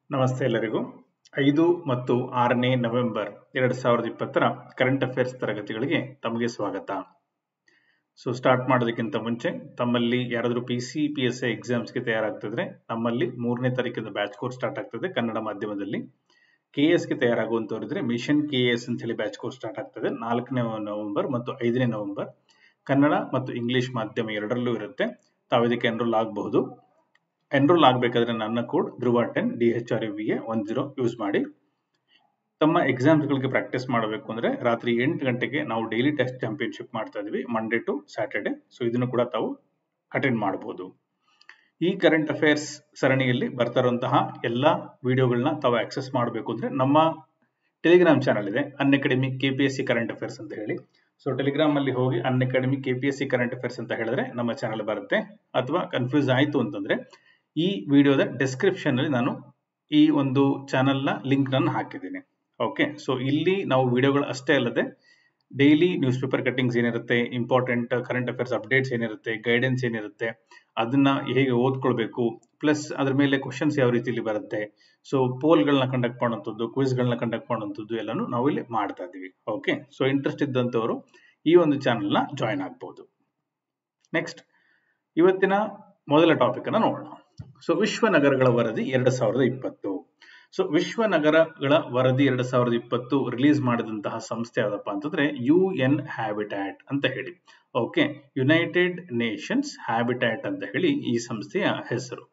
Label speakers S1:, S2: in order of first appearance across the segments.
S1: ನಮಸ್ತೆ ಎಲ್ಲರಿಗೂ ಐದು ಮತ್ತು ಆರನೇ ನವೆಂಬರ್ ಎರಡು ಸಾವಿರದ ಇಪ್ಪತ್ತರ ಕರೆಂಟ್ ಅಫೇರ್ಸ್ ತರಗತಿಗಳಿಗೆ ತಮಗೆ ಸ್ವಾಗತ ಸೊ ಸ್ಟಾರ್ಟ್ ಮಾಡೋದಕ್ಕಿಂತ ಮುಂಚೆ ತಮ್ಮಲ್ಲಿ ಯಾರಾದರೂ P C P S I ಎಕ್ಸಾಮ್ಸ್ಗೆ ತಯಾರಾಗ್ತಿದ್ರೆ ನಮ್ಮಲ್ಲಿ ಮೂರನೇ ತಾರೀಕಿಂದ ಬ್ಯಾಚ್ ಕೋರ್ಸ್ ಸ್ಟಾರ್ಟ್ ಆಗ್ತದೆ ಕನ್ನಡ ಮಾಧ್ಯಮದಲ್ಲಿ ಕೆ ಎಸ್ಗೆ ತಯಾರಾಗುವಂತವರಿದ್ರೆ ಮಿಷನ್ ಕೆ ಎಸ್ ಅಂತ ಹೇಳಿ ಬ್ಯಾಚ್ ಕೋರ್ಸ್ ಸ್ಟಾರ್ಟ್ ಆಗ್ತದೆ ನಾಲ್ಕನೇ ನವೆಂಬರ್ ಮತ್ತು ಐದನೇ ನವೆಂಬರ್ ಕನ್ನಡ ಮತ್ತು ಇಂಗ್ಲಿಷ್ ಮಾಧ್ಯಮ ಎರಡರಲ್ಲೂ ಇರುತ್ತೆ ತಾವು ಇದಕ್ಕೆ ಎನ್ರೋಲ್ ಆಗಬಹುದು ಎನ್ರೋಲ್ ಆಗಬೇಕಾದ್ರೆ ನನ್ನ code Dhruva ten D H R V A one zero use ಮಾಡಿ ತಮ್ಮ ಎಕ್ಸಾಮ್ಸ್ಗಳಿಗೆ ಪ್ರಾಕ್ಟೀಸ್ ಮಾಡಬೇಕು ಅಂದ್ರೆ ರಾತ್ರಿ ಎಂಟು ಗಂಟೆಗೆ ನಾವು ಡೈಲಿ ಟೆಸ್ಟ್ ಚಾಂಪಿಯನ್ಶಿಪ್ ಮಾಡ್ತಾ ಇದೀವಿ ಮಂಡೇ ಟು ಸ್ಯಾಟರ್ಡೆ ಸೊ ಇದನ್ನು ಕೂಡ ತಾವು ಅಟೆಂಡ್ ಮಾಡಬಹುದು ಈ ಕರೆಂಟ್ ಅಫೇರ್ಸ್ ಸರಣಿಯಲ್ಲಿ ಬರ್ತಾ ಇರುವಂತಹ ಎಲ್ಲ ವಿಡಿಯೋಗಳನ್ನ ತಾವು ಆಕ್ಸೆಸ್ ಮಾಡಬೇಕು ಅಂದ್ರೆ ನಮ್ಮ ಟೆಲಿಗ್ರಾಮ್ ಚಾನಲ್ ಇದೆ Unacademy K P S C current affairs ಅಂತ ಹೇಳಿ ಸೊ ಟೆಲಿಗ್ರಾಮ್ ಅಲ್ಲಿ ಹೋಗಿ Unacademy K P S C current affairs ಅಂತ ಹೇಳಿದ್ರೆ ನಮ್ಮ ಚಾನಲ್ ಬರುತ್ತೆ ಅಥವಾ ಕನ್ಫ್ಯೂಸ್ ಆಯಿತು ಅಂತಂದ್ರೆ ಈ ವಿಡಿಯೋದ ಡಿಸ್ಕ್ರಿಪ್ಷನ್ ಅಲ್ಲಿ ನಾನು ಈ ಒಂದು ಚಾನೆಲ್ ನ ಲಿಂಕ್ ನಾನು ಹಾಕಿದ್ದೀನಿ ಓಕೆ ಸೊ ಇಲ್ಲಿ ನಾವು ವಿಡಿಯೋಗಳು ಅಷ್ಟೇ ಅಲ್ಲದೆ ಡೈಲಿ ನ್ಯೂಸ್ ಪೇಪರ್ ಕಟ್ಟಿಂಗ್ಸ್ ಏನಿರುತ್ತೆ ಇಂಪಾರ್ಟೆಂಟ್ ಕರೆಂಟ್ ಅಫೇರ್ಸ್ ಅಪ್ಡೇಟ್ಸ್ ಏನಿರುತ್ತೆ ಗೈಡೆನ್ಸ್ ಏನಿರುತ್ತೆ ಅದನ್ನ ಹೇಗೆ ಓದ್ಕೊಳ್ಬೇಕು ಪ್ಲಸ್ ಅದ್ರ ಮೇಲೆ ಕ್ವಶನ್ಸ್ ಯಾವ ರೀತಿಯಲ್ಲಿ ಬರುತ್ತೆ ಸೊ ಪೋಲ್ಗಳನ್ನ ಕಂಡಕ್ಟ್ ಮಾಡುವಂಥದ್ದು ಕ್ವಿಸ್ಗಳನ್ನ ಕಂಡಕ್ಟ್ ಮಾಡುವಂಥದ್ದು ಎಲ್ಲಾನು ನಾವು ಇಲ್ಲಿ ಮಾಡ್ತಾ ಇದ್ದೀವಿ ಓಕೆ ಸೊ ಇಂಟ್ರೆಸ್ಟ್ ಇದ್ದಂಥವರು ಈ ಒಂದು ಚಾನೆಲ್ನ ಜಾಯಿನ್ ಆಗ್ಬೋದು ನೆಕ್ಸ್ಟ್ ಇವತ್ತಿನ ಮೊದಲ ಟಾಪಿಕ್ ಅನ್ನ ನೋಡೋಣ ಸೊ ವಿಶ್ವ ನಗರಗಳ ವರದಿ ಎರಡ್ ಸಾವಿರದ ಇಪ್ಪತ್ತು ಸೊ ವಿಶ್ವ ನಗರಗಳ ವರದಿ ಎರಡ್ ಸಾವಿರದ ಇಪ್ಪತ್ತು ರಿಲೀಸ್ ಮಾಡಿದಂತಹ ಸಂಸ್ಥೆ ಯಾವ್ದಪ್ಪ ಅಂತಂದ್ರೆ ಯು ಎನ್ ಹ್ಯಾಬಿಟ್ಯಾಟ್ ಅಂತ ಹೇಳಿ ಓಕೆ ಯುನೈಟೆಡ್ ನೇಷನ್ಸ್ ಹ್ಯಾಬಿಟ್ಯಾಟ್ ಅಂತ ಹೇಳಿ ಈ ಸಂಸ್ಥೆಯ ಹೆಸರು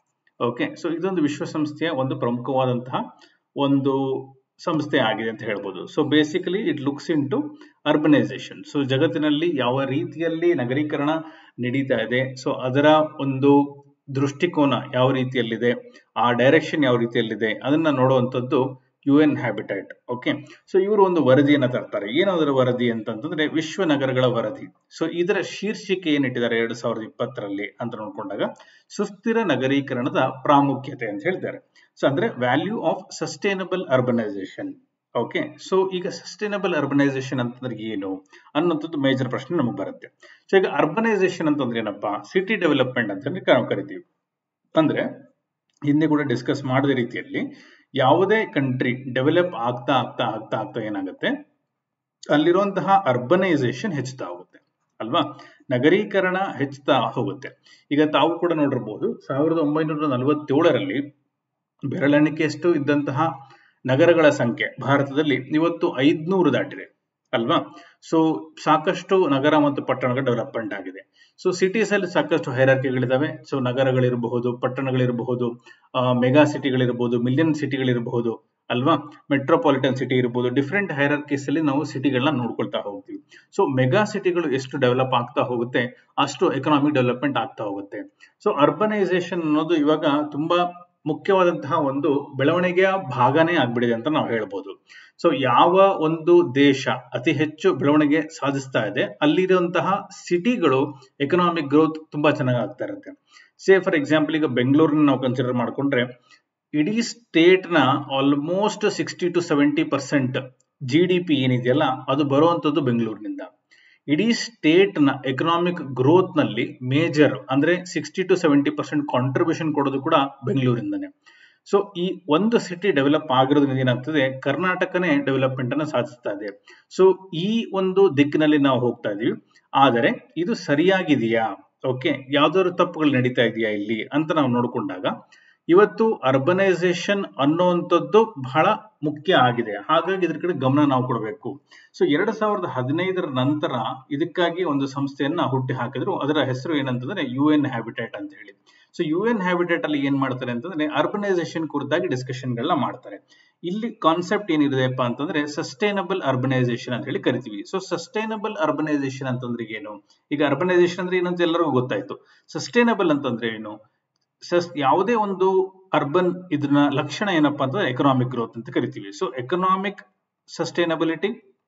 S1: ಓಕೆ ಸೊ ಇದೊಂದು ವಿಶ್ವಸಂಸ್ಥೆಯ ಒಂದು ಪ್ರಮುಖವಾದಂತಹ ಒಂದು ಸಂಸ್ಥೆ ಆಗಿದೆ ಅಂತ ಹೇಳ್ಬೋದು so basically it looks in to urbanisation so ಜಗತ್ತಿನಲ್ಲಿ ಯಾವ ರೀತಿಯಲ್ಲಿ ನಗರೀಕರಣ ನಡೀತಾ ಇದೆ ಸೊ ಅದರ ಒಂದು ದೃಷ್ಟಿಕೋನ ಯಾವ ರೀತಿಯಲ್ಲಿದೆ ಆ ಡೈರೆಕ್ಷನ್ ಯಾವ ರೀತಿಯಲ್ಲಿದೆ ಅದನ್ನ ನೋಡುವಂಥದ್ದು U N habitat okay so ಇವರು ಒಂದು ವರದಿಯನ್ನ ತರ್ತಾರೆ ಏನದರ ವರದಿ ಅಂತಂತಂದ್ರೆ ವಿಶ್ವ ನಗರಗಳ ವರದಿ ಸೊ ಇದರ ಶೀರ್ಷಿಕೆ ಏನಿಟ್ಟಿದ್ದಾರೆ ಎರಡ್ ಸಾವಿರದ ಇಪ್ಪತ್ತರಲ್ಲಿ ಅಂತ ನೋಡ್ಕೊಂಡಾಗ ಸುಸ್ಥಿರ ನಗರೀಕರಣದ ಪ್ರಾಮುಖ್ಯತೆ ಅಂತ ಹೇಳಿದ್ದಾರೆ ಸೊ ಅಂದ್ರೆ value of sustainable urbanisation okay so ಈಗ ಸಸ್ಟೈನಬಲ್ ಅರ್ಬನೈಸೇಷನ್ ಅಂತಂದ್ರೆ ಏನು ಅನ್ನೋಂಥದ್ದು ಮೇಜರ್ ಪ್ರಶ್ನೆ ನಮಗೆ ಬರುತ್ತೆ ಸೊ ಈಗ ಅರ್ಬನೈಸೇಷನ್ ಅಂತಂದ್ರೆ ಏನಪ್ಪಾ ಸಿಟಿ ಡೆವಲಪ್ಮೆಂಟ್ ಅಂತ ನಾವು ಕರಿತೀವಿ ಅಂದ್ರೆ ಹಿಂದೆ ಕೂಡ ಡಿಸ್ಕಸ್ ಮಾಡಿದ ರೀತಿಯಲ್ಲಿ ಯಾವುದೇ ಕಂಟ್ರಿ ಡೆವಲಪ್ ಆಗ್ತಾ ಆಗ್ತಾ ಆಗ್ತಾ ಆಗ್ತಾ ಏನಾಗುತ್ತೆ ಅಲ್ಲಿರುವಂತಹ ಅರ್ಬನೈಸೇಷನ್ ಹೆಚ್ಚುತ್ತಾ ಹೋಗುತ್ತೆ ಅಲ್ವಾ ನಗರೀಕರಣ ಹೆಚ್ಚುತ್ತಾ ಹೋಗುತ್ತೆ ಈಗ ತಾವು ಕೂಡ ನೋಡಿರ್ಬೋದು ಸಾವಿರದ ಒಂಬೈನೂರ ನಲವತ್ತೇಳರಲ್ಲಿ ಬೆರಳೆಣಿಕೆಯಷ್ಟು ಇದ್ದಂತಹ ನಗರಗಳ ಸಂಖ್ಯೆ ಭಾರತದಲ್ಲಿ ಇವತ್ತು ಐದ್ನೂರು ದಾಟಿದೆ ಅಲ್ವಾ ಸೊ ಸಾಕಷ್ಟು ನಗರ ಮತ್ತು ಪಟ್ಟಣಗಳ ಡೆವಲಪ್ಮೆಂಟ್ ಆಗಿದೆ ಸೊ ಸಿಟೀಸ್ ಅಲ್ಲಿ ಸಾಕಷ್ಟು ಹೈರಾರ್ಕಿಗಳಿದಾವೆ ಸೊ ನಗರಗಳಿರಬಹುದು ಪಟ್ಟಣಗಳಿರಬಹುದು ಮೆಗಾ ಸಿಟಿಗಳಿರಬಹುದು ಮಿಲಿಯನ್ ಸಿಟಿಗಳಿರಬಹುದು ಅಲ್ವಾ ಮೆಟ್ರೋಪಾಲಿಟನ್ ಸಿಟಿ ಇರಬಹುದು ಡಿಫ್ರೆಂಟ್ ಹೈರಾರ್ಕೀಸ್ ಅಲ್ಲಿ ನಾವು ಸಿಟಿಗಳನ್ನ ನೋಡ್ಕೊಳ್ತಾ ಹೋಗ್ತೀವಿ ಸೊ ಮೆಗಾ ಸಿಟಿಗಳು ಎಷ್ಟು ಡೆವಲಪ್ ಆಗ್ತಾ ಹೋಗುತ್ತೆ ಅಷ್ಟು ಎಕನಾಮಿಕ್ ಡೆವಲಪ್ಮೆಂಟ್ ಆಗ್ತಾ ಹೋಗುತ್ತೆ ಸೊ ಅರ್ಬನೈಸೇಷನ್ ಅನ್ನೋದು ಇವಾಗ ತುಂಬಾ ಮುಖ್ಯವಾದಂತಹ ಒಂದು ಬೆಳವಣಿಗೆಯ ಭಾಗನೇ ಆಗ್ಬಿಡಿದೆ ಅಂತ ನಾವು ಹೇಳ್ಬೋದು ಸೊ ಯಾವ ಒಂದು ದೇಶ ಅತಿ ಹೆಚ್ಚು ಬೆಳವಣಿಗೆ ಸಾಧಿಸ್ತಾ ಇದೆ ಅಲ್ಲಿರುವಂತಹ ಸಿಟಿಗಳು ಎಕನಾಮಿಕ್ ಗ್ರೋತ್ ತುಂಬಾ ಚೆನ್ನಾಗಿ ಆಗ್ತಾ ಇರುತ್ತೆ ಸೇ ಫಾರ್ ಎಕ್ಸಾಂಪಲ್ ಈಗ ಬೆಂಗಳೂರಿನ ನಾವು ಕನ್ಸಿಡರ್ ಮಾಡ್ಕೊಂಡ್ರೆ ಇಡೀ ಸ್ಟೇಟ್ ನ almost sixty to seventy percent G D P ಏನಿದೆಯಲ್ಲ ಅದು ಬರುವಂತದ್ದು ಬೆಂಗಳೂರಿನಿಂದ ಇಡೀ ಸ್ಟೇಟ್ ನ ಎಕನಾಮಿಕ್ ಗ್ರೋತ್ ನಲ್ಲಿ ಮೇಜರ್ ಅಂದ್ರೆ sixty to seventy percent contribution ಕೊಡೋದು ಕೂಡ ಬೆಂಗಳೂರಿಂದನೇ ಸೊ ಈ ಒಂದು ಸಿಟಿ ಡೆವಲಪ್ ಆಗಿರೋದ್ರಿಂದ ಏನಾಗ್ತದೆ ಕರ್ನಾಟಕನೇ ಡೆವಲಪ್ಮೆಂಟ್ ಅನ್ನ ಸಾಧಿಸ್ತಾ ಇದೆ ಸೊ ಈ ಒಂದು ದಿಕ್ಕಿನಲ್ಲಿ ನಾವು ಹೋಗ್ತಾ ಇದೀವಿ ಆದರೆ ಇದು ಸರಿಯಾಗಿದೆಯಾ ಓಕೆ ಯಾವ್ದಾದ್ರು ತಪ್ಪುಗಳು ನಡೀತಾ ಇದೆಯಾ ಇಲ್ಲಿ ಅಂತ ನಾವು ನೋಡ್ಕೊಂಡಾಗ ಇವತ್ತು ಅರ್ಬನೈಸೇಷನ್ ಅನ್ನುವಂಥದ್ದು ಬಹಳ ಮುಖ್ಯ ಆಗಿದೆ ಹಾಗಾಗಿ ಇದ್ರ ಕಡೆ ಗಮನ ನಾವು ಕೊಡಬೇಕು ಸೊ ಎರಡ್ ಸಾವಿರದ ಹದಿನೈದರ ನಂತರ ಇದಕ್ಕಾಗಿ ಒಂದು ಸಂಸ್ಥೆಯನ್ನ ಹುಟ್ಟಿ ಹಾಕಿದ್ರು ಅದರ ಹೆಸರು ಏನಂತಂದ್ರೆ ಯು ಎನ್ ಹ್ಯಾಬಿಟೇಟ್ ಅಂತ ಹೇಳಿ ಸೊ ಯು ಎನ್ ಹ್ಯಾಬಿಟೇಟ್ ಅಲ್ಲಿ ಏನ್ ಮಾಡ್ತಾರೆ ಅಂತಂದ್ರೆ ಅರ್ಬನೈಸೇಷನ್ ಕುರಿತಾಗಿ ಡಿಸ್ಕಷನ್ ಗಳನ್ನ ಮಾಡ್ತಾರೆ ಇಲ್ಲಿ ಕಾನ್ಸೆಪ್ಟ್ ಏನಿದೆಪ್ಪ ಅಂತಂದ್ರೆ ಸಸ್ಟೈನಬಲ್ ಅರ್ಬನೈಸೇಷನ್ ಅಂತ ಹೇಳಿ ಕರಿತೀವಿ ಸೊ ಸಸ್ಟೈನಬಲ್ ಅರ್ಬನೈಸೇಷನ್ ಅಂತಂದ್ರೆ ಏನು ಈಗ ಅರ್ಬನೈಸೇಷನ್ ಅಂದ್ರೆ ಏನಂತ ಎಲ್ಲರಿಗೂ ಗೊತ್ತಾಯ್ತು ಸಸ್ಟೈನಬಲ್ ಅಂತಂದ್ರೆ ಏನು ಸಸ್ ಯಾವುದೇ ಒಂದು ಅರ್ಬನ್ ಇದನ್ನ ಲಕ್ಷಣ ಏನಪ್ಪಾ ಅಂತಂದ್ರೆ ಎಕನಾಮಿಕ್ ಗ್ರೋತ್ ಅಂತ ಕರಿತೀವಿ ಸೊ ಎಕನಾಮಿಕ್ ಸಸ್ಟೈನಬಿಲಿಟಿ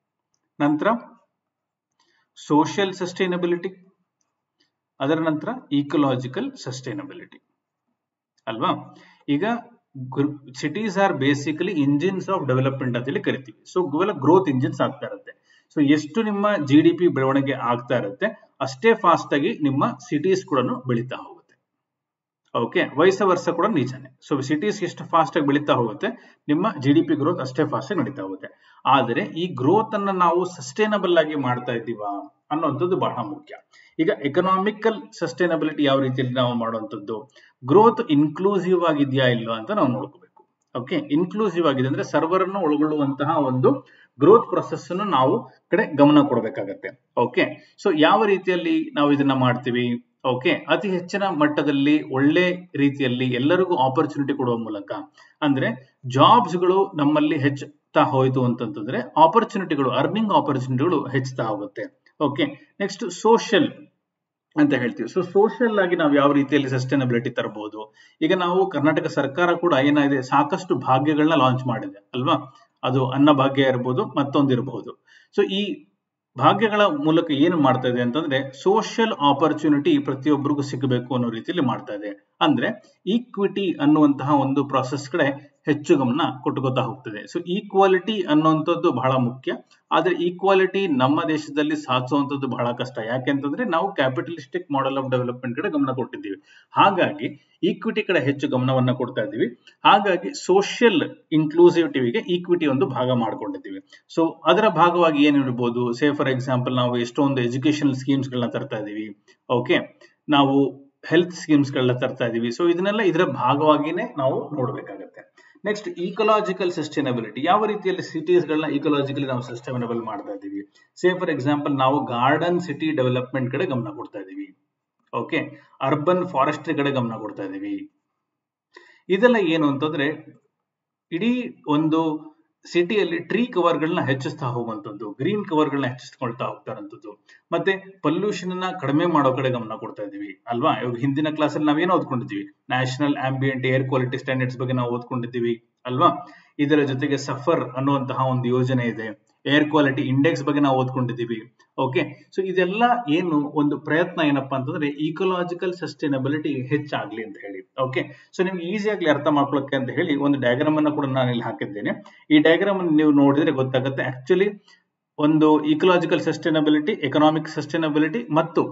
S1: ನಂತರ ಸೋಷಿಯಲ್ ಸಸ್ಟೈನಬಿಲಿಟಿ ಅದರ ನಂತರ ಈಕಲಾಜಿಕಲ್ ಸಸ್ಟೈನಬಿಲಿಟಿ ಅಲ್ವಾ ಈಗ cities are basically engines of development ಅಂತ ಹೇಳಿ ಕರಿತೀವಿ ಸೊ ಇವೆಲ್ಲ ಗ್ರೋತ್ ಇಂಜಿನ್ಸ್ ಆಗ್ತಾ ಇರುತ್ತೆ ಸೊ ಎಷ್ಟು ನಿಮ್ಮ ಜಿ ಡಿ ಪಿ ಬೆಳವಣಿಗೆ ಆಗ್ತಾ ಇರುತ್ತೆ ಅಷ್ಟೇ ಫಾಸ್ಟ್ ಆಗಿ ನಿಮ್ಮ ಸಿಟೀಸ್ ಕೂಡ ಬೆಳೀತಾ ಹೋಗುತ್ತೆ ಓಕೆ ವಯಸ್ಸ ವರ್ಷ ಕೂಡ ನಿಜಾನೆ ಸೊ ಸಿಟೀಸ್ ಎಷ್ಟು ಫಾಸ್ಟ್ ಆಗಿ ಬೆಳೀತಾ ಹೋಗುತ್ತೆ ನಿಮ್ಮ ಜಿ ಡಿ ಪಿ ಗ್ರೋತ್ ಅಷ್ಟೇ ಫಾಸ್ಟ್ ಆಗಿ ನಡೀತಾ ಹೋಗುತ್ತೆ ಆದರೆ ಈ ಗ್ರೋತ್ ಅನ್ನ ನಾವು ಸಸ್ಟೈನಬಲ್ ಆಗಿ ಮಾಡ್ತಾ ಇದ್ದೀವಾ ಅನ್ನುವಂಥದ್ದು ಬಹಳ ಮುಖ್ಯ ಈಗ ಎಕನಾಮಿಕಲ್ ಸಸ್ಟೈನಬಿಲಿಟಿ ಯಾವ ರೀತಿಯಲ್ಲಿ ನಾವು ಮಾಡುವಂಥದ್ದು ಗ್ರೋತ್ ಇನ್ಕ್ಲೂಸಿವ್ ಆಗಿದೆಯಾ ಇಲ್ವಾ ಅಂತ ನಾವು ನೋಡ್ಕೋಬೇಕು ಓಕೆ ಇನ್ಕ್ಲೂಸಿವ್ ಆಗಿದೆ ಅಂದ್ರೆ ಸರ್ವರ್ ಅನ್ನು ಒಳಗೊಳ್ಳುವಂತಹ ಒಂದು ಗ್ರೋತ್ ಪ್ರೊಸೆಸ್ ಅನ್ನು ನಾವು ಕಡೆ ಗಮನ ಕೊಡಬೇಕಾಗತ್ತೆ ಓಕೆ ಸೊ ಯಾವ ರೀತಿಯಲ್ಲಿ ನಾವು ಇದನ್ನ ಮಾಡ್ತೀವಿ ಓಕೆ ಅತಿ ಹೆಚ್ಚಿನ ಮಟ್ಟದಲ್ಲಿ ಒಳ್ಳೆ ರೀತಿಯಲ್ಲಿ ಎಲ್ಲರಿಗೂ ಆಪರ್ಚುನಿಟಿ ಕೊಡುವ ಮೂಲಕ ಅಂದ್ರೆ ಜಾಬ್ಸ್ಗಳು ನಮ್ಮಲ್ಲಿ ಹೆಚ್ಚುತ್ತಾ ಹೋಯ್ತು ಅಂತಂತಂದ್ರೆ ಆಪರ್ಚುನಿಟಿಗಳು ಅರ್ನಿಂಗ್ ಆಪರ್ಚುನಿಟಿಗಳು ಹೆಚ್ಚುತ್ತಾ ಹೋಗುತ್ತೆ ಓಕೆ ನೆಕ್ಸ್ಟ್ ಸೋಷಿಯಲ್ ಅಂತ ಹೇಳ್ತೀವಿ ಸೊ ಸೋಷಿಯಲ್ ಆಗಿ ನಾವು ಯಾವ ರೀತಿಯಲ್ಲಿ ಸಸ್ಟೈನಬಿಲಿಟಿ ತರಬಹುದು ಈಗ ನಾವು ಕರ್ನಾಟಕ ಸರ್ಕಾರ ಕೂಡ ಏನಾಗಿದೆ ಸಾಕಷ್ಟು ಭಾಗ್ಯಗಳನ್ನ ಲಾಂಚ್ ಮಾಡಿದೆ ಅಲ್ವಾ ಅದು ಅನ್ನ ಭಾಗ್ಯ ಇರಬಹುದು ಮತ್ತೊಂದು ಇರಬಹುದು ಸೊ ಈ ಭಾಗ್ಯಗಳ ಮೂಲಕ ಏನು ಮಾಡ್ತಾ ಇದೆ ಅಂತಂದ್ರೆ ಸೋಷಿಯಲ್ ಆಪರ್ಚುನಿಟಿ ಪ್ರತಿಯೊಬ್ಬರಿಗೂ ಸಿಗಬೇಕು ಅನ್ನೋ ರೀತಿಯಲ್ಲಿ ಮಾಡ್ತಾ ಇದೆ ಅಂದ್ರೆ ಈಕ್ವಿಟಿ ಅನ್ನುವಂತಹ ಒಂದು ಪ್ರಾಸೆಸ್ ಕಡೆ ಹೆಚ್ಚು ಗಮನ ಕೊಟ್ಟುಕೊತಾ ಹೋಗ್ತದೆ ಸೊ ಈಕ್ವಾಲಿಟಿ ಅನ್ನುವಂಥದ್ದು ಬಹಳ ಮುಖ್ಯ ಆದ್ರೆ ಈಕ್ವಾಲಿಟಿ ನಮ್ಮ ದೇಶದಲ್ಲಿ ಸಾಧಿಸುವಂಥದ್ದು ಬಹಳ ಕಷ್ಟ ಯಾಕೆಂತಂದ್ರೆ ನಾವು ಕ್ಯಾಪಿಟಲಿಸ್ಟಿಕ್ ಮಾಡೆಲ್ ಆಫ್ ಡೆವಲಪ್ಮೆಂಟ್ ಕಡೆ ಗಮನ ಕೊಟ್ಟಿದ್ದೀವಿ ಹಾಗಾಗಿ ಈಕ್ವಿಟಿ ಕಡೆ ಹೆಚ್ಚು ಗಮನವನ್ನ ಕೊಡ್ತಾ ಇದ್ದೀವಿ ಹಾಗಾಗಿ ಸೋಷಿಯಲ್ ಇನ್ಕ್ಲೂಸಿವಿಟಿಗೆ ಈಕ್ವಿಟಿ ಒಂದು ಭಾಗ ಮಾಡ್ಕೊಂಡಿದ್ದೀವಿ ಸೊ ಅದರ ಭಾಗವಾಗಿ ಏನಿರ್ಬೋದು ಸೇ ಫಾರ್ ಎಕ್ಸಾಂಪಲ್ ನಾವು ಎಷ್ಟೊಂದು ಎಜುಕೇಶನಲ್ ಸ್ಕೀಮ್ಸ್ ಗಳನ್ನ ತರ್ತಾ ಇದೀವಿ ಓಕೆ ನಾವು ಹೆಲ್ತ್ ಸ್ಕೀಮ್ಸ್ ಗಳನ್ನ ತರ್ತಾ ಇದೀವಿ ಸೊ ಇದನ್ನೆಲ್ಲ ಇದರ ಭಾಗವಾಗಿನೇ ನಾವು ನೋಡ್ಬೇಕಾಗತ್ತೆ ನೆಕ್ಸ್ಟ್ ಈಕಲಾಜಿಕಲ್ ಸಸ್ಟೈನಬಿಲಿಟಿ ಯಾವ ರೀತಿಯಲ್ಲಿ ಸಿಟೀಸ್ ಗಳನ್ನ ಈಕಲಾಜಿಕಲಿ ನಾವು ಸಸ್ಟೈನಬಲ್ ಮಾಡ್ತಾ ಇದೀವಿ ಸೇ ಫಾರ್ ಎಕ್ಸಾಂಪಲ್ ನಾವು ಗಾರ್ಡನ್ ಸಿಟಿ ಡೆವಲಪ್ಮೆಂಟ್ ಕಡೆ ಗಮನ ಕೊಡ್ತಾ ಇದೀವಿ ಓಕೆ ಅರ್ಬನ್ ಫಾರೆಸ್ಟ್ರಿ ಕಡೆ ಗಮನ ಕೊಡ್ತಾ ಇದೀವಿ ಇದೆಲ್ಲ ಏನು ಅಂತಂದ್ರೆ ಇಡೀ ಒಂದು ಸಿಟಿಯಲ್ಲಿ ಟ್ರೀ ಕವರ್ ಗಳನ್ನ ಹೆಚ್ಚಿಸ್ತಾ ಹೋಗುವಂತದ್ದು ಗ್ರೀನ್ ಕವರ್ ಗಳನ್ನ ಹೆಚ್ಚಿಸ್ಕೊಳ್ತಾ ಹೋಗ್ತಾರಂತದ್ದು ಮತ್ತೆ ಪೊಲ್ಯೂಷನ್ ನ ಕಡಿಮೆ ಮಾಡೋ ಕಡೆ ಗಮನ ಕೊಡ್ತಾ ಇದೀವಿ ಅಲ್ವಾ ಇವಾಗ ಹಿಂದಿನ ಕ್ಲಾಸ್ ಅಲ್ಲಿ ನಾವೇನು ಓದ್ಕೊಂಡಿದ್ದೀವಿ national ambient air quality standards ಬಗ್ಗೆ ನಾವು ಓದ್ಕೊಂಡಿದ್ದೀವಿ ಅಲ್ವಾ ಇದರ ಜೊತೆಗೆ ಸಫರ್ ಅನ್ನುವಂತಹ ಒಂದು ಯೋಜನೆ ಇದೆ ಏರ್ ಕ್ವಾಲಿಟಿ ಇಂಡೆಕ್ಸ್ ಬಗ್ಗೆ ನಾವು ಓದ್ಕೊಂಡಿದ್ದೀವಿ ಓಕೆ ಸೊ ಇದೆಲ್ಲ ಏನು ಒಂದು ಪ್ರಯತ್ನ ಏನಪ್ಪಾ ಅಂತಂದ್ರೆ ಈಕೊಲಾಜಿಕಲ್ ಸಸ್ಟೈನಬಿಲಿಟಿ ಹೆಚ್ಚಾಗ್ಲಿ ಅಂತ ಹೇಳಿ ಓಕೆ ಸೊ ನಿಮ್ಗೆ ಈಸಿಯಾಗ್ಲಿ ಅರ್ಥ ಮಾಡ್ಕೊಳ್ಳೋಕೆ ಅಂತ ಹೇಳಿ ಒಂದು ಡಯಾಗ್ರಾಮ್ ಅನ್ನ ಕೂಡ ನಾನು ಇಲ್ಲಿ ಹಾಕಿದ್ದೇನೆ ಈ ಡಯಾಗ್ರಾಮ್ ಅನ್ನು ನೀವು ನೋಡಿದ್ರೆ ಗೊತ್ತಾಗುತ್ತೆ ಆಕ್ಚುಲಿ ಒಂದು ಈಕೊಲಾಜಿಕಲ್ ಸಸ್ಟೈನಬಿಲಿಟಿ ಎಕನಾಮಿಕ್ ಸಸ್ಟೈನಬಿಲಿಟಿ ಮತ್ತು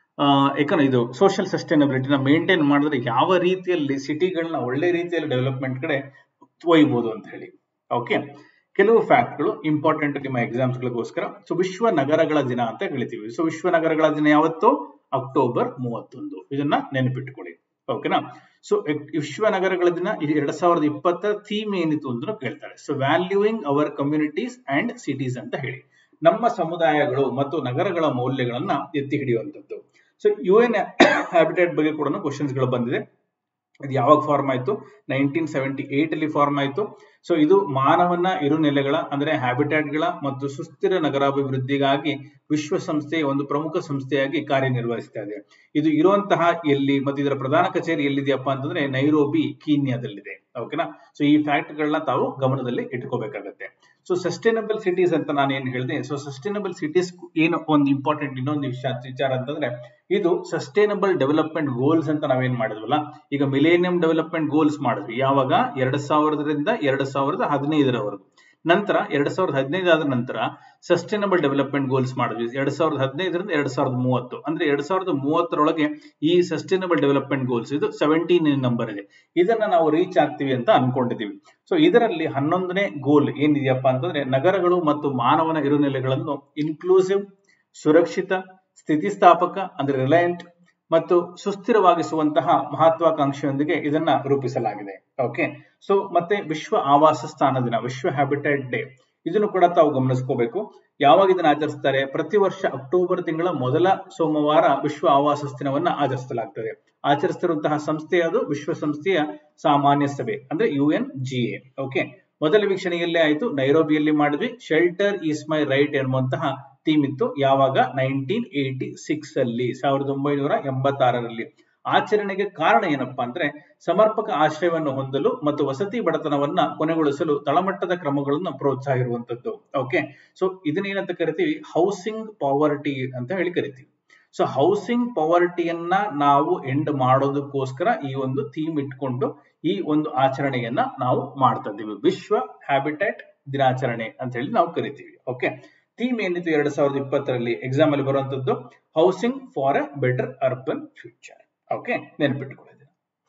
S1: ಎಕನ ಇದು ಸೋಷಿಯಲ್ ಸಸ್ಟೈನಬಿಲಿಟಿನ ಮೇಂಟೈನ್ ಮಾಡಿದ್ರೆ ಯಾವ ರೀತಿಯಲ್ಲಿ ಸಿಟಿಗಳನ್ನ ಒಳ್ಳೆ ರೀತಿಯಲ್ಲಿ ಡೆವಲಪ್ಮೆಂಟ್ ಕಡೆ ಒಯ್ಬೋದು ಅಂತ ಹೇಳಿ ಓಕೆ ಕೆಲವು ಫ್ಯಾಕ್ಟ್ಗಳು ಇಂಪಾರ್ಟೆಂಟ್ ನಿಮ್ಮ ಎಕ್ಸಾಮ್ಸ್ ಗಳಿಗೋಸ್ಕರ ಸೊ ವಿಶ್ವ ನಗರಗಳ ದಿನ ಅಂತ ಹೇಳ್ತೀವಿ ಸೊ ವಿಶ್ವ ನಗರಗಳ ದಿನ ಯಾವತ್ತು ಅಕ್ಟೋಬರ್ ಮೂವತ್ತೊಂದು ಇದನ್ನ ನೆನಪಿಟ್ಟುಕೊಳ್ಳಿ ಓಕೆನಾ ಸೊ ವಿಶ್ವ ನಗರಗಳ ದಿನ ಎರಡ್ ಸಾವಿರದ ಇಪ್ಪತ್ತರ ಥೀಮ್ ಏನಿತ್ತು ಅಂತ ಕೇಳ್ತಾರೆ so valuing our communities and cities ಅಂತ ಹೇಳಿ ನಮ್ಮ ಸಮುದಾಯಗಳು ಮತ್ತು ನಗರಗಳ ಮೌಲ್ಯಗಳನ್ನ ಎತ್ತಿ ಹಿಡಿಯುವಂತದ್ದು ಸೊ ಯು ಎನ್ ಹ್ಯಾಬಿಟೇಟ್ ಬಗ್ಗೆ ಕೂಡ ಕ್ವಶನ್ಸ್ ಗಳು ಬಂದಿದೆ ಇದು ಯಾವಾಗ ಫಾರ್ಮ್ ಆಯ್ತು ನೈನ್ಟೀನ್ ಸೆವೆಂಟಿ ಏಟ್ ಅಲ್ಲಿ ಫಾರ್ಮ್ ಆಯ್ತು ಸೊ ಇದು ಮಾನವನ ಇರುನೆಲೆಗಳ ಅಂದ್ರೆ ಹ್ಯಾಬಿಟ್ಯಾಟ್ ಗಳ ಮತ್ತು ಸುಸ್ಥಿರ ನಗರಾಭಿವೃದ್ಧಿಗಾಗಿ ವಿಶ್ವಸಂಸ್ಥೆಯ ಒಂದು ಪ್ರಮುಖ ಸಂಸ್ಥೆಯಾಗಿ ಕಾರ್ಯನಿರ್ವಹಿಸ್ತಾ ಇದೆ ಇದು ಇರುವಂತಹ ಎಲ್ಲಿ ಮತ್ತು ಇದರ ಪ್ರಧಾನ ಕಚೇರಿ ಎಲ್ಲಿದೆಯಪ್ಪ ಅಂತಂದ್ರೆ ನೈರೋಬಿ ಕೀನ್ಯಾದಲ್ಲಿದೆ ಓಕೆನಾ ಸೊ ಈ ಫ್ಯಾಕ್ಟ್ ಗಳನ್ನ ತಾವು ಗಮನದಲ್ಲಿ ಇಟ್ಕೋಬೇಕಾಗತ್ತೆ ಸೊ ಸಸ್ಟೈನಬಲ್ ಸಿಟೀಸ್ ಅಂತ ನಾನು ಏನ್ ಹೇಳಿದೆ ಸೊ ಸಸ್ಟೈನಬಲ್ ಸಿಟೀಸ್ ಏನು ಒಂದು ಇಂಪಾರ್ಟೆಂಟ್ ಇನ್ನೊಂದು ವಿಷಯ ವಿಚಾರ ಅಂತಂದ್ರೆ ಇದು ಸಸ್ಟೈನಬಲ್ ಡೆವಲಪ್ಮೆಂಟ್ ಗೋಲ್ಸ್ ಅಂತ ನಾವೇನ್ ಮಾಡಿದ್ವಲ್ಲ ಈಗ ಮಿಲೇನಿಯಂ ಡೆವಲಪ್ಮೆಂಟ್ ಗೋಲ್ಸ್ ಮಾಡಿದ್ವಿ ಯಾವಾಗ ಎರಡ್ ಸಾವಿರದಿಂದ ಎರಡ್ ಸಾವಿರದ ಹದಿನೈದರವರೆಗೂ ನಂತರ ಎರಡ್ ಸಾವಿರದ ಹದಿನೈದು ಆದ ನಂತರ ಸಸ್ಟೈನಬಲ್ ಡೆವಲಪ್ಮೆಂಟ್ ಗೋಲ್ಸ್ ಮಾಡಿದ್ವಿ ಎರಡ್ ಸಾವಿರದ ಹದಿನೈದರಿಂದ ಎರಡ್ ಸಾವಿರದ ಮೂವತ್ತು ಅಂದ್ರೆ ಎರಡ್ ಸಾವಿರದ ಮೂವತ್ತರೊಳಗೆ ಈ ಸಸ್ಟೈನಬಲ್ ಡೆವಲಪ್ಮೆಂಟ್ ಗೋಲ್ಸ್ ಇದು ಸೆವೆಂಟೀನ್ ನಂಬರ್ ಇದೆ ಇದನ್ನ ನಾವು ರೀಚ್ ಆಗ್ತೀವಿ ಅಂತ ಅನ್ಕೊಂಡಿದೀವಿ ಸೊ ಇದರಲ್ಲಿ ಹನ್ನೊಂದನೇ ಗೋಲ್ ಏನಿದೆಯಪ್ಪ ಅಂತಂದ್ರೆ ನಗರಗಳು ಮತ್ತು ಮಾನವನ ಇರುನೆಲೆಗಳನ್ನು ಇನ್ಕ್ಲೂಸಿವ್ ಸುರಕ್ಷಿತ ಸ್ಥಿತಿಸ್ಥಾಪಕ ಅಂದ್ರೆ ರಿಲಯಂಟ್ ಮತ್ತು ಸುಸ್ಥಿರವಾಗಿಸುವಂತಹ ಮಹತ್ವಾಕಾಂಕ್ಷೆಯೊಂದಿಗೆ ಇದನ್ನ ರೂಪಿಸಲಾಗಿದೆ ಓಕೆ ಸೊ ಮತ್ತೆ ವಿಶ್ವ ಆವಾಸ ಸ್ಥಾನ ದಿನ ವಿಶ್ವ ಹ್ಯಾಬಿಟೇಟ್ ಡೇ ಇದನ್ನು ಕೂಡ ತಾವು ಗಮನಿಸ್ಕೋಬೇಕು ಯಾವಾಗ ಇದನ್ನ ಆಚರಿಸ್ತಾರೆ ಪ್ರತಿ ವರ್ಷ ಅಕ್ಟೋಬರ್ ತಿಂಗಳ ಮೊದಲ ಸೋಮವಾರ ವಿಶ್ವ ಆವಾಸ ದಿನವನ್ನ ಆಚರಿಸಲಾಗ್ತದೆ ಆಚರಿಸ್ತಿರುವಂತಹ ಸಂಸ್ಥೆ ಅದು ವಿಶ್ವಸಂಸ್ಥೆಯ ಸಾಮಾನ್ಯ ಸಭೆ ಅಂದ್ರೆ U N G A okay ಮೊದಲ ವೀಕ್ಷಣೆಯಲ್ಲೇ ಆಯ್ತು ನೈರೋಬಿಯಲ್ಲಿ ಮಾಡಿದ್ವಿ ಶೆಲ್ಟರ್ ಈಸ್ ಮೈ ರೈಟ್ ಎನ್ನುವಂತಹ ಥೀಮ್ ಇತ್ತು ಯಾವಾಗ ನೈನ್ಟೀನ್ ಏಟಿ ಸಿಕ್ಸ್ ಅಲ್ಲಿ ಸಾವಿರದ ಒಂಬೈನೂರ ಎಂಬತ್ತಾರರಲ್ಲಿ ಆಚರಣೆಗೆ ಕಾರಣ ಏನಪ್ಪಾ ಅಂದ್ರೆ ಸಮರ್ಪಕ ಆಶ್ರಯವನ್ನು ಹೊಂದಲು ಮತ್ತು ವಸತಿ ಬಡತನವನ್ನ ಕೊನೆಗೊಳಿಸಲು ತಳಮಟ್ಟದ ಕ್ರಮಗಳನ್ನು ಪ್ರೋತ್ಸಾಹ ಇರುವಂತದ್ದು ಓಕೆ ಸೊ ಇದನ್ನೇನಂತ ಕರಿತೀವಿ ಹೌಸಿಂಗ್ ಪಾವರ್ಟಿ ಅಂತ ಹೇಳಿ ಕರಿತೀವಿ ಸೊ ಹೌಸಿಂಗ್ ಪಾವರ್ಟಿಯನ್ನ ನಾವು ಎಂಡ್ ಮಾಡೋದಕ್ಕೋಸ್ಕರ ಈ ಒಂದು ಥೀಮ್ ಇಟ್ಕೊಂಡು ಈ ಒಂದು ಆಚರಣೆಯನ್ನ ನಾವು ಮಾಡ್ತಾ ಇದ್ದೀವಿ ವಿಶ್ವ ಹ್ಯಾಬಿಟೇಟ್ ದಿನಾಚರಣೆ ಅಂತ ಹೇಳಿ ನಾವು ಕರಿತೀವಿ ಓಕೆ ಥೀಮ್ ಏನಿತ್ತು ಎರಡ್ ಸಾವಿರದ ಇಪ್ಪತ್ತರಲ್ಲಿ ಎಕ್ಸಾಮ್ ಅಲ್ಲಿ ಬರುವಂತದ್ದು housing for a better urban future okay ನೆನಪಿಟ್ಟುಕೊಳ್ಳಿ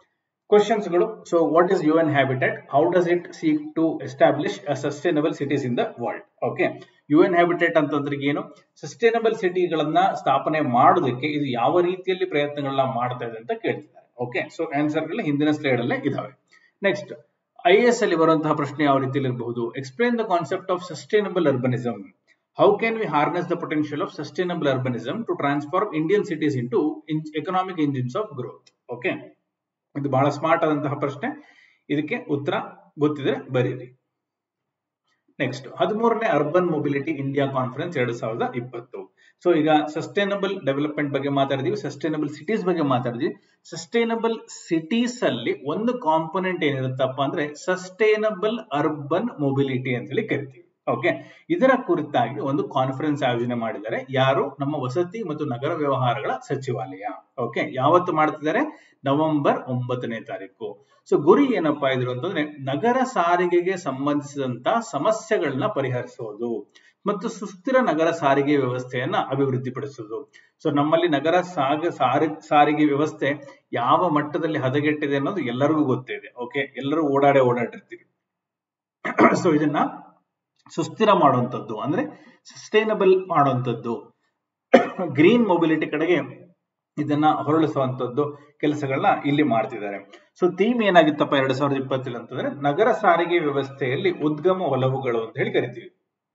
S1: ಕ್ವಶನ್ಸ್ಗಳು so what is U N habitat how does it seek to establish a sustainable cities in the world okay U N habitat ಅಂತಂದ್ರೆ ಏನು ಸಸ್ಟೈನಬಲ್ ಸಿಟಿಗಳನ್ನ ಸ್ಥಾಪನೆ ಮಾಡೋದಕ್ಕೆ ಇದು ಯಾವ ರೀತಿಯಲ್ಲಿ ಪ್ರಯತ್ನಗಳನ್ನ ಮಾಡ್ತಾ ಇದೆ ಅಂತ ಕೇಳ್ತಿದ್ದಾರೆ ಓಕೆ ಸೊ ಆನ್ಸರ್ಗಳು ಹಿಂದಿನ ಸ್ಲೈಡ್ ಅಲ್ಲೇ ಇದಾವೆ ನೆಕ್ಸ್ಟ್ ಐ ಎಸ್ ಅಲ್ಲಿ ಬರುವಂತಹ ಪ್ರಶ್ನೆ ಯಾವ ರೀತಿಯಲ್ಲಿ ಇರಬಹುದು explain the concept of sustainable urbanism how can we harness the potential of sustainable urbanism to transform Indian cities into economic engines of growth okay ಇದು ಬಹಳ ಸ್ಮಾರ್ಟ್ ಆದಂತಹ ಪ್ರಶ್ನೆ ಇದಕ್ಕೆ ಉತ್ತರ ಗೊತ್ತಿದ್ರೆ ಬರೀರಿ ನೆಕ್ಸ್ಟ್ ಹದಿಮೂರನೇ ಅರ್ಬನ್ ಮೊಬಿಲಿಟಿ ಇಂಡಿಯಾ ಕಾನ್ಫರೆನ್ಸ್ ಎರಡ್ ಸಾವಿರದ ಇಪ್ಪತ್ತು ಸೊ ಈಗ ಸಸ್ಟೈನಬಲ್ ಡೆವಲಪ್ಮೆಂಟ್ ಬಗ್ಗೆ ಮಾತಾಡಿದೀವಿ ಸಸ್ಟೈನಬಲ್ ಸಿಟೀಸ್ ಬಗ್ಗೆ ಮಾತಾಡಿದೀವಿ ಸಸ್ಟೈನಬಲ್ ಸಿಟೀಸ್ ಅಲ್ಲಿ ಒಂದು ಕಾಂಪೊನೆಂಟ್ ಏನಿರುತ್ತಪ್ಪ ಅಂದ್ರೆ ಸಸ್ಟೈನಬಲ್ ಅರ್ಬನ್ ಮೊಬಿಲಿಟಿ ಅಂತ ಹೇಳಿ ಕರಿತೀವಿ ಓಕೆ ಇದರ ಕುರಿತಾಗಿ ಒಂದು ಕಾನ್ಫರೆನ್ಸ್ ಆಯೋಜನೆ ಮಾಡಿದ್ದಾರೆ ಯಾರು ನಮ್ಮ ವಸತಿ ಮತ್ತು ನಗರ ವ್ಯವಹಾರಗಳ ಸಚಿವಾಲಯ ಓಕೆ ಯಾವತ್ತು ಮಾಡ್ತಿದ್ದಾರೆ ನವೆಂಬರ್ ಒಂಬತ್ತನೇ ತಾರೀಕು ಸೊ ಗುರಿ ಏನಪ್ಪಾ ಇದ್ರು ಅಂತಂದ್ರೆ ನಗರ ಸಾರಿಗೆಗೆ ಸಂಬಂಧಿಸಿದಂತ ಸಮಸ್ಯೆಗಳನ್ನ ಪರಿಹರಿಸೋದು ಮತ್ತು ಸುಸ್ಥಿರ ನಗರ ಸಾರಿಗೆ ವ್ಯವಸ್ಥೆಯನ್ನ ಅಭಿವೃದ್ಧಿಪಡಿಸೋದು ಸೊ ನಮ್ಮಲ್ಲಿ ನಗರ ಸಾಗ ಸಾರಿಗೆ ವ್ಯವಸ್ಥೆ ಯಾವ ಮಟ್ಟದಲ್ಲಿ ಹದಗೆಟ್ಟಿದೆ ಅನ್ನೋದು ಎಲ್ಲರಿಗೂ ಗೊತ್ತಿದೆ ಓಕೆ ಎಲ್ಲರೂ ಓಡಾಡೇ ಓಡಾಡಿರ್ತೀವಿ ಸೊ ಇದನ್ನ ಸುಸ್ಥಿರ ಮಾಡುವಂಥದ್ದು ಅಂದ್ರೆ ಸಸ್ಟೈನಬಲ್ ಮಾಡುವಂಥದ್ದು ಗ್ರೀನ್ ಮೊಬಿಲಿಟಿ ಕಡೆಗೆ ಇದನ್ನ ಹೊರಳಿಸುವಂತದ್ದು ಕೆಲಸಗಳನ್ನ ಇಲ್ಲಿ ಮಾಡ್ತಿದ್ದಾರೆ ಸೊ ಥೀಮ್ ಏನಾಗಿತ್ತಪ್ಪ ಎರಡ್ ಸಾವಿರದ ಇಪ್ಪತ್ತೇಳು ಅಂತಂದ್ರೆ ನಗರ ಸಾರಿಗೆ ವ್ಯವಸ್ಥೆಯಲ್ಲಿ ಉದ್ಗಮ ಒಲವುಗಳು ಅಂತ ಹೇಳಿ ಕರಿತೀವಿ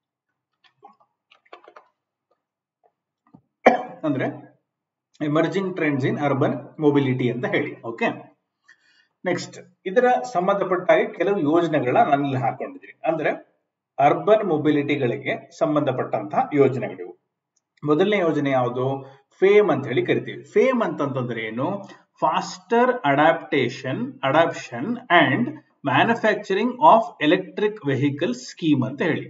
S1: ಅಂದ್ರೆ emerging trends in urban mobility ಅಂತ ಹೇಳಿ ಓಕೆ ನೆಕ್ಸ್ಟ್ ಇದರ ಸಂಬಂಧಪಟ್ಟಾಗಿ ಕೆಲವು ಯೋಜನೆಗಳನ್ನ ನಾನಿಲ್ಲಿ ಹಾಕೊಂಡಿದ್ದೀನಿ ಅಂದ್ರೆ ಅರ್ಬನ್ ಮೊಬಿಲಿಟಿಗಳಿಗೆ ಸಂಬಂಧಪಟ್ಟಂತಹ ಯೋಜನೆಗಳಿವು ಮೊದಲನೇ ಯೋಜನೆ ಯಾವುದು ಫೇಮ್ ಅಂತ ಹೇಳಿ ಕರಿತೀವಿ ಫೇಮ್ ಅಂತಂತಂದ್ರೆ ಏನು faster adaptation adoption and manufacturing of electric vehicle scheme ಅಂತ ಹೇಳಿ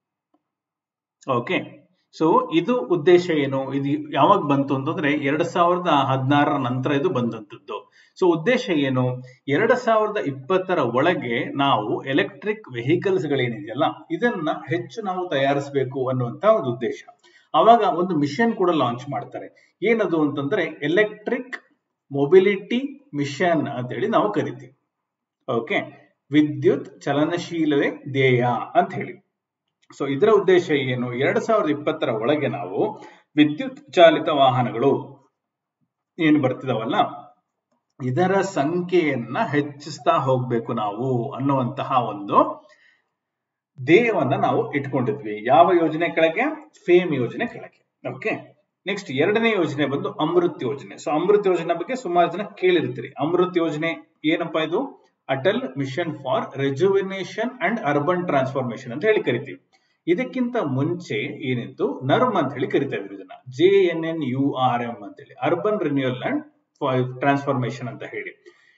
S1: ಓಕೆ ಸೊ ಇದು ಉದ್ದೇಶ ಏನು ಇದು ಯಾವಾಗ ಬಂತು ಅಂತಂದ್ರೆ ಎರಡ್ ಸಾವಿರದ ಹದಿನಾರರ ನಂತರ ಇದು ಬಂದಂತದ್ದು ಸೊ ಉದ್ದೇಶ ಏನು ಎರಡ್ ಸಾವಿರದ ಇಪ್ಪತ್ತರ ಒಳಗೆ ನಾವು ಎಲೆಕ್ಟ್ರಿಕ್ ವೆಹಿಕಲ್ಸ್ ಗಳೇನಿದೆಯಲ್ಲ ಇದನ್ನ ಹೆಚ್ಚು ನಾವು ತಯಾರಿಸಬೇಕು ಅನ್ನುವಂತ ಒಂದು ಉದ್ದೇಶ ಅವಾಗ ಒಂದು ಮಿಷನ್ ಕೂಡ ಲಾಂಚ್ ಮಾಡ್ತಾರೆ ಏನದು ಅಂತಂದ್ರೆ ಎಲೆಕ್ಟ್ರಿಕ್ ಮೊಬಿಲಿಟಿ ಮಿಷನ್ ಅಂತ ಹೇಳಿ ನಾವು ಕರಿತೀವಿ ಓಕೆ ವಿದ್ಯುತ್ ಚಲನಶೀಲವೇ ಧ್ಯೇಯ ಅಂತ ಹೇಳಿ ಸೊ ಇದರ ಉದ್ದೇಶ ಏನು ಎರಡ್ ಸಾವಿರದ ಇಪ್ಪತ್ತರ ಒಳಗೆ ನಾವು ವಿದ್ಯುತ್ ಚಾಲಿತ ವಾಹನಗಳು ಏನು ಬರ್ತಿದಾವಲ್ಲ ಇದರ ಸಂಖ್ಯೆಯನ್ನ ಹೆಚ್ಚಿಸ್ತಾ ಹೋಗ್ಬೇಕು ನಾವು ಅನ್ನುವಂತಹ ಒಂದು ಧ್ಯೇಯವನ್ನ ನಾವು ಇಟ್ಕೊಂಡಿದ್ವಿ ಯಾವ ಯೋಜನೆ ಕೆಳಗೆ ಫೇಮ್ ಯೋಜನೆ ಕೆಳಗೆ ಓಕೆ ನೆಕ್ಸ್ಟ್ ಎರಡನೇ ಯೋಜನೆ ಬಂದು ಅಮೃತ್ ಯೋಜನೆ ಸೊ ಅಮೃತ್ ಯೋಜನೆ ಬಗ್ಗೆ ಸುಮಾರು ಜನ ಕೇಳಿರ್ತೀರಿ ಅಮೃತ್ ಯೋಜನೆ ಏನಪ್ಪಾ ಇದು Atal mission for rejuvenation and urban transformation ಅಂತ ಹೇಳಿ ಕರಿತೀವಿ ಇದಕ್ಕಿಂತ ಮುಂಚೆ ಏನಿತ್ತು ನರ್ಮ್ ಅಂತ ಹೇಳಿ ಕರಿತಾ ಇದ್ರು ಇದನ್ನ J N N U R M ಅಂತ ಹೇಳಿ ಅರ್ಬನ್ ರಿನ್ಯೂವಲ್ ಅಂಡ್ ಟ್ರಾನ್ಸ್ಫಾರ್ಮೇಶನ್ ಅಂತ ಹೇಳಿ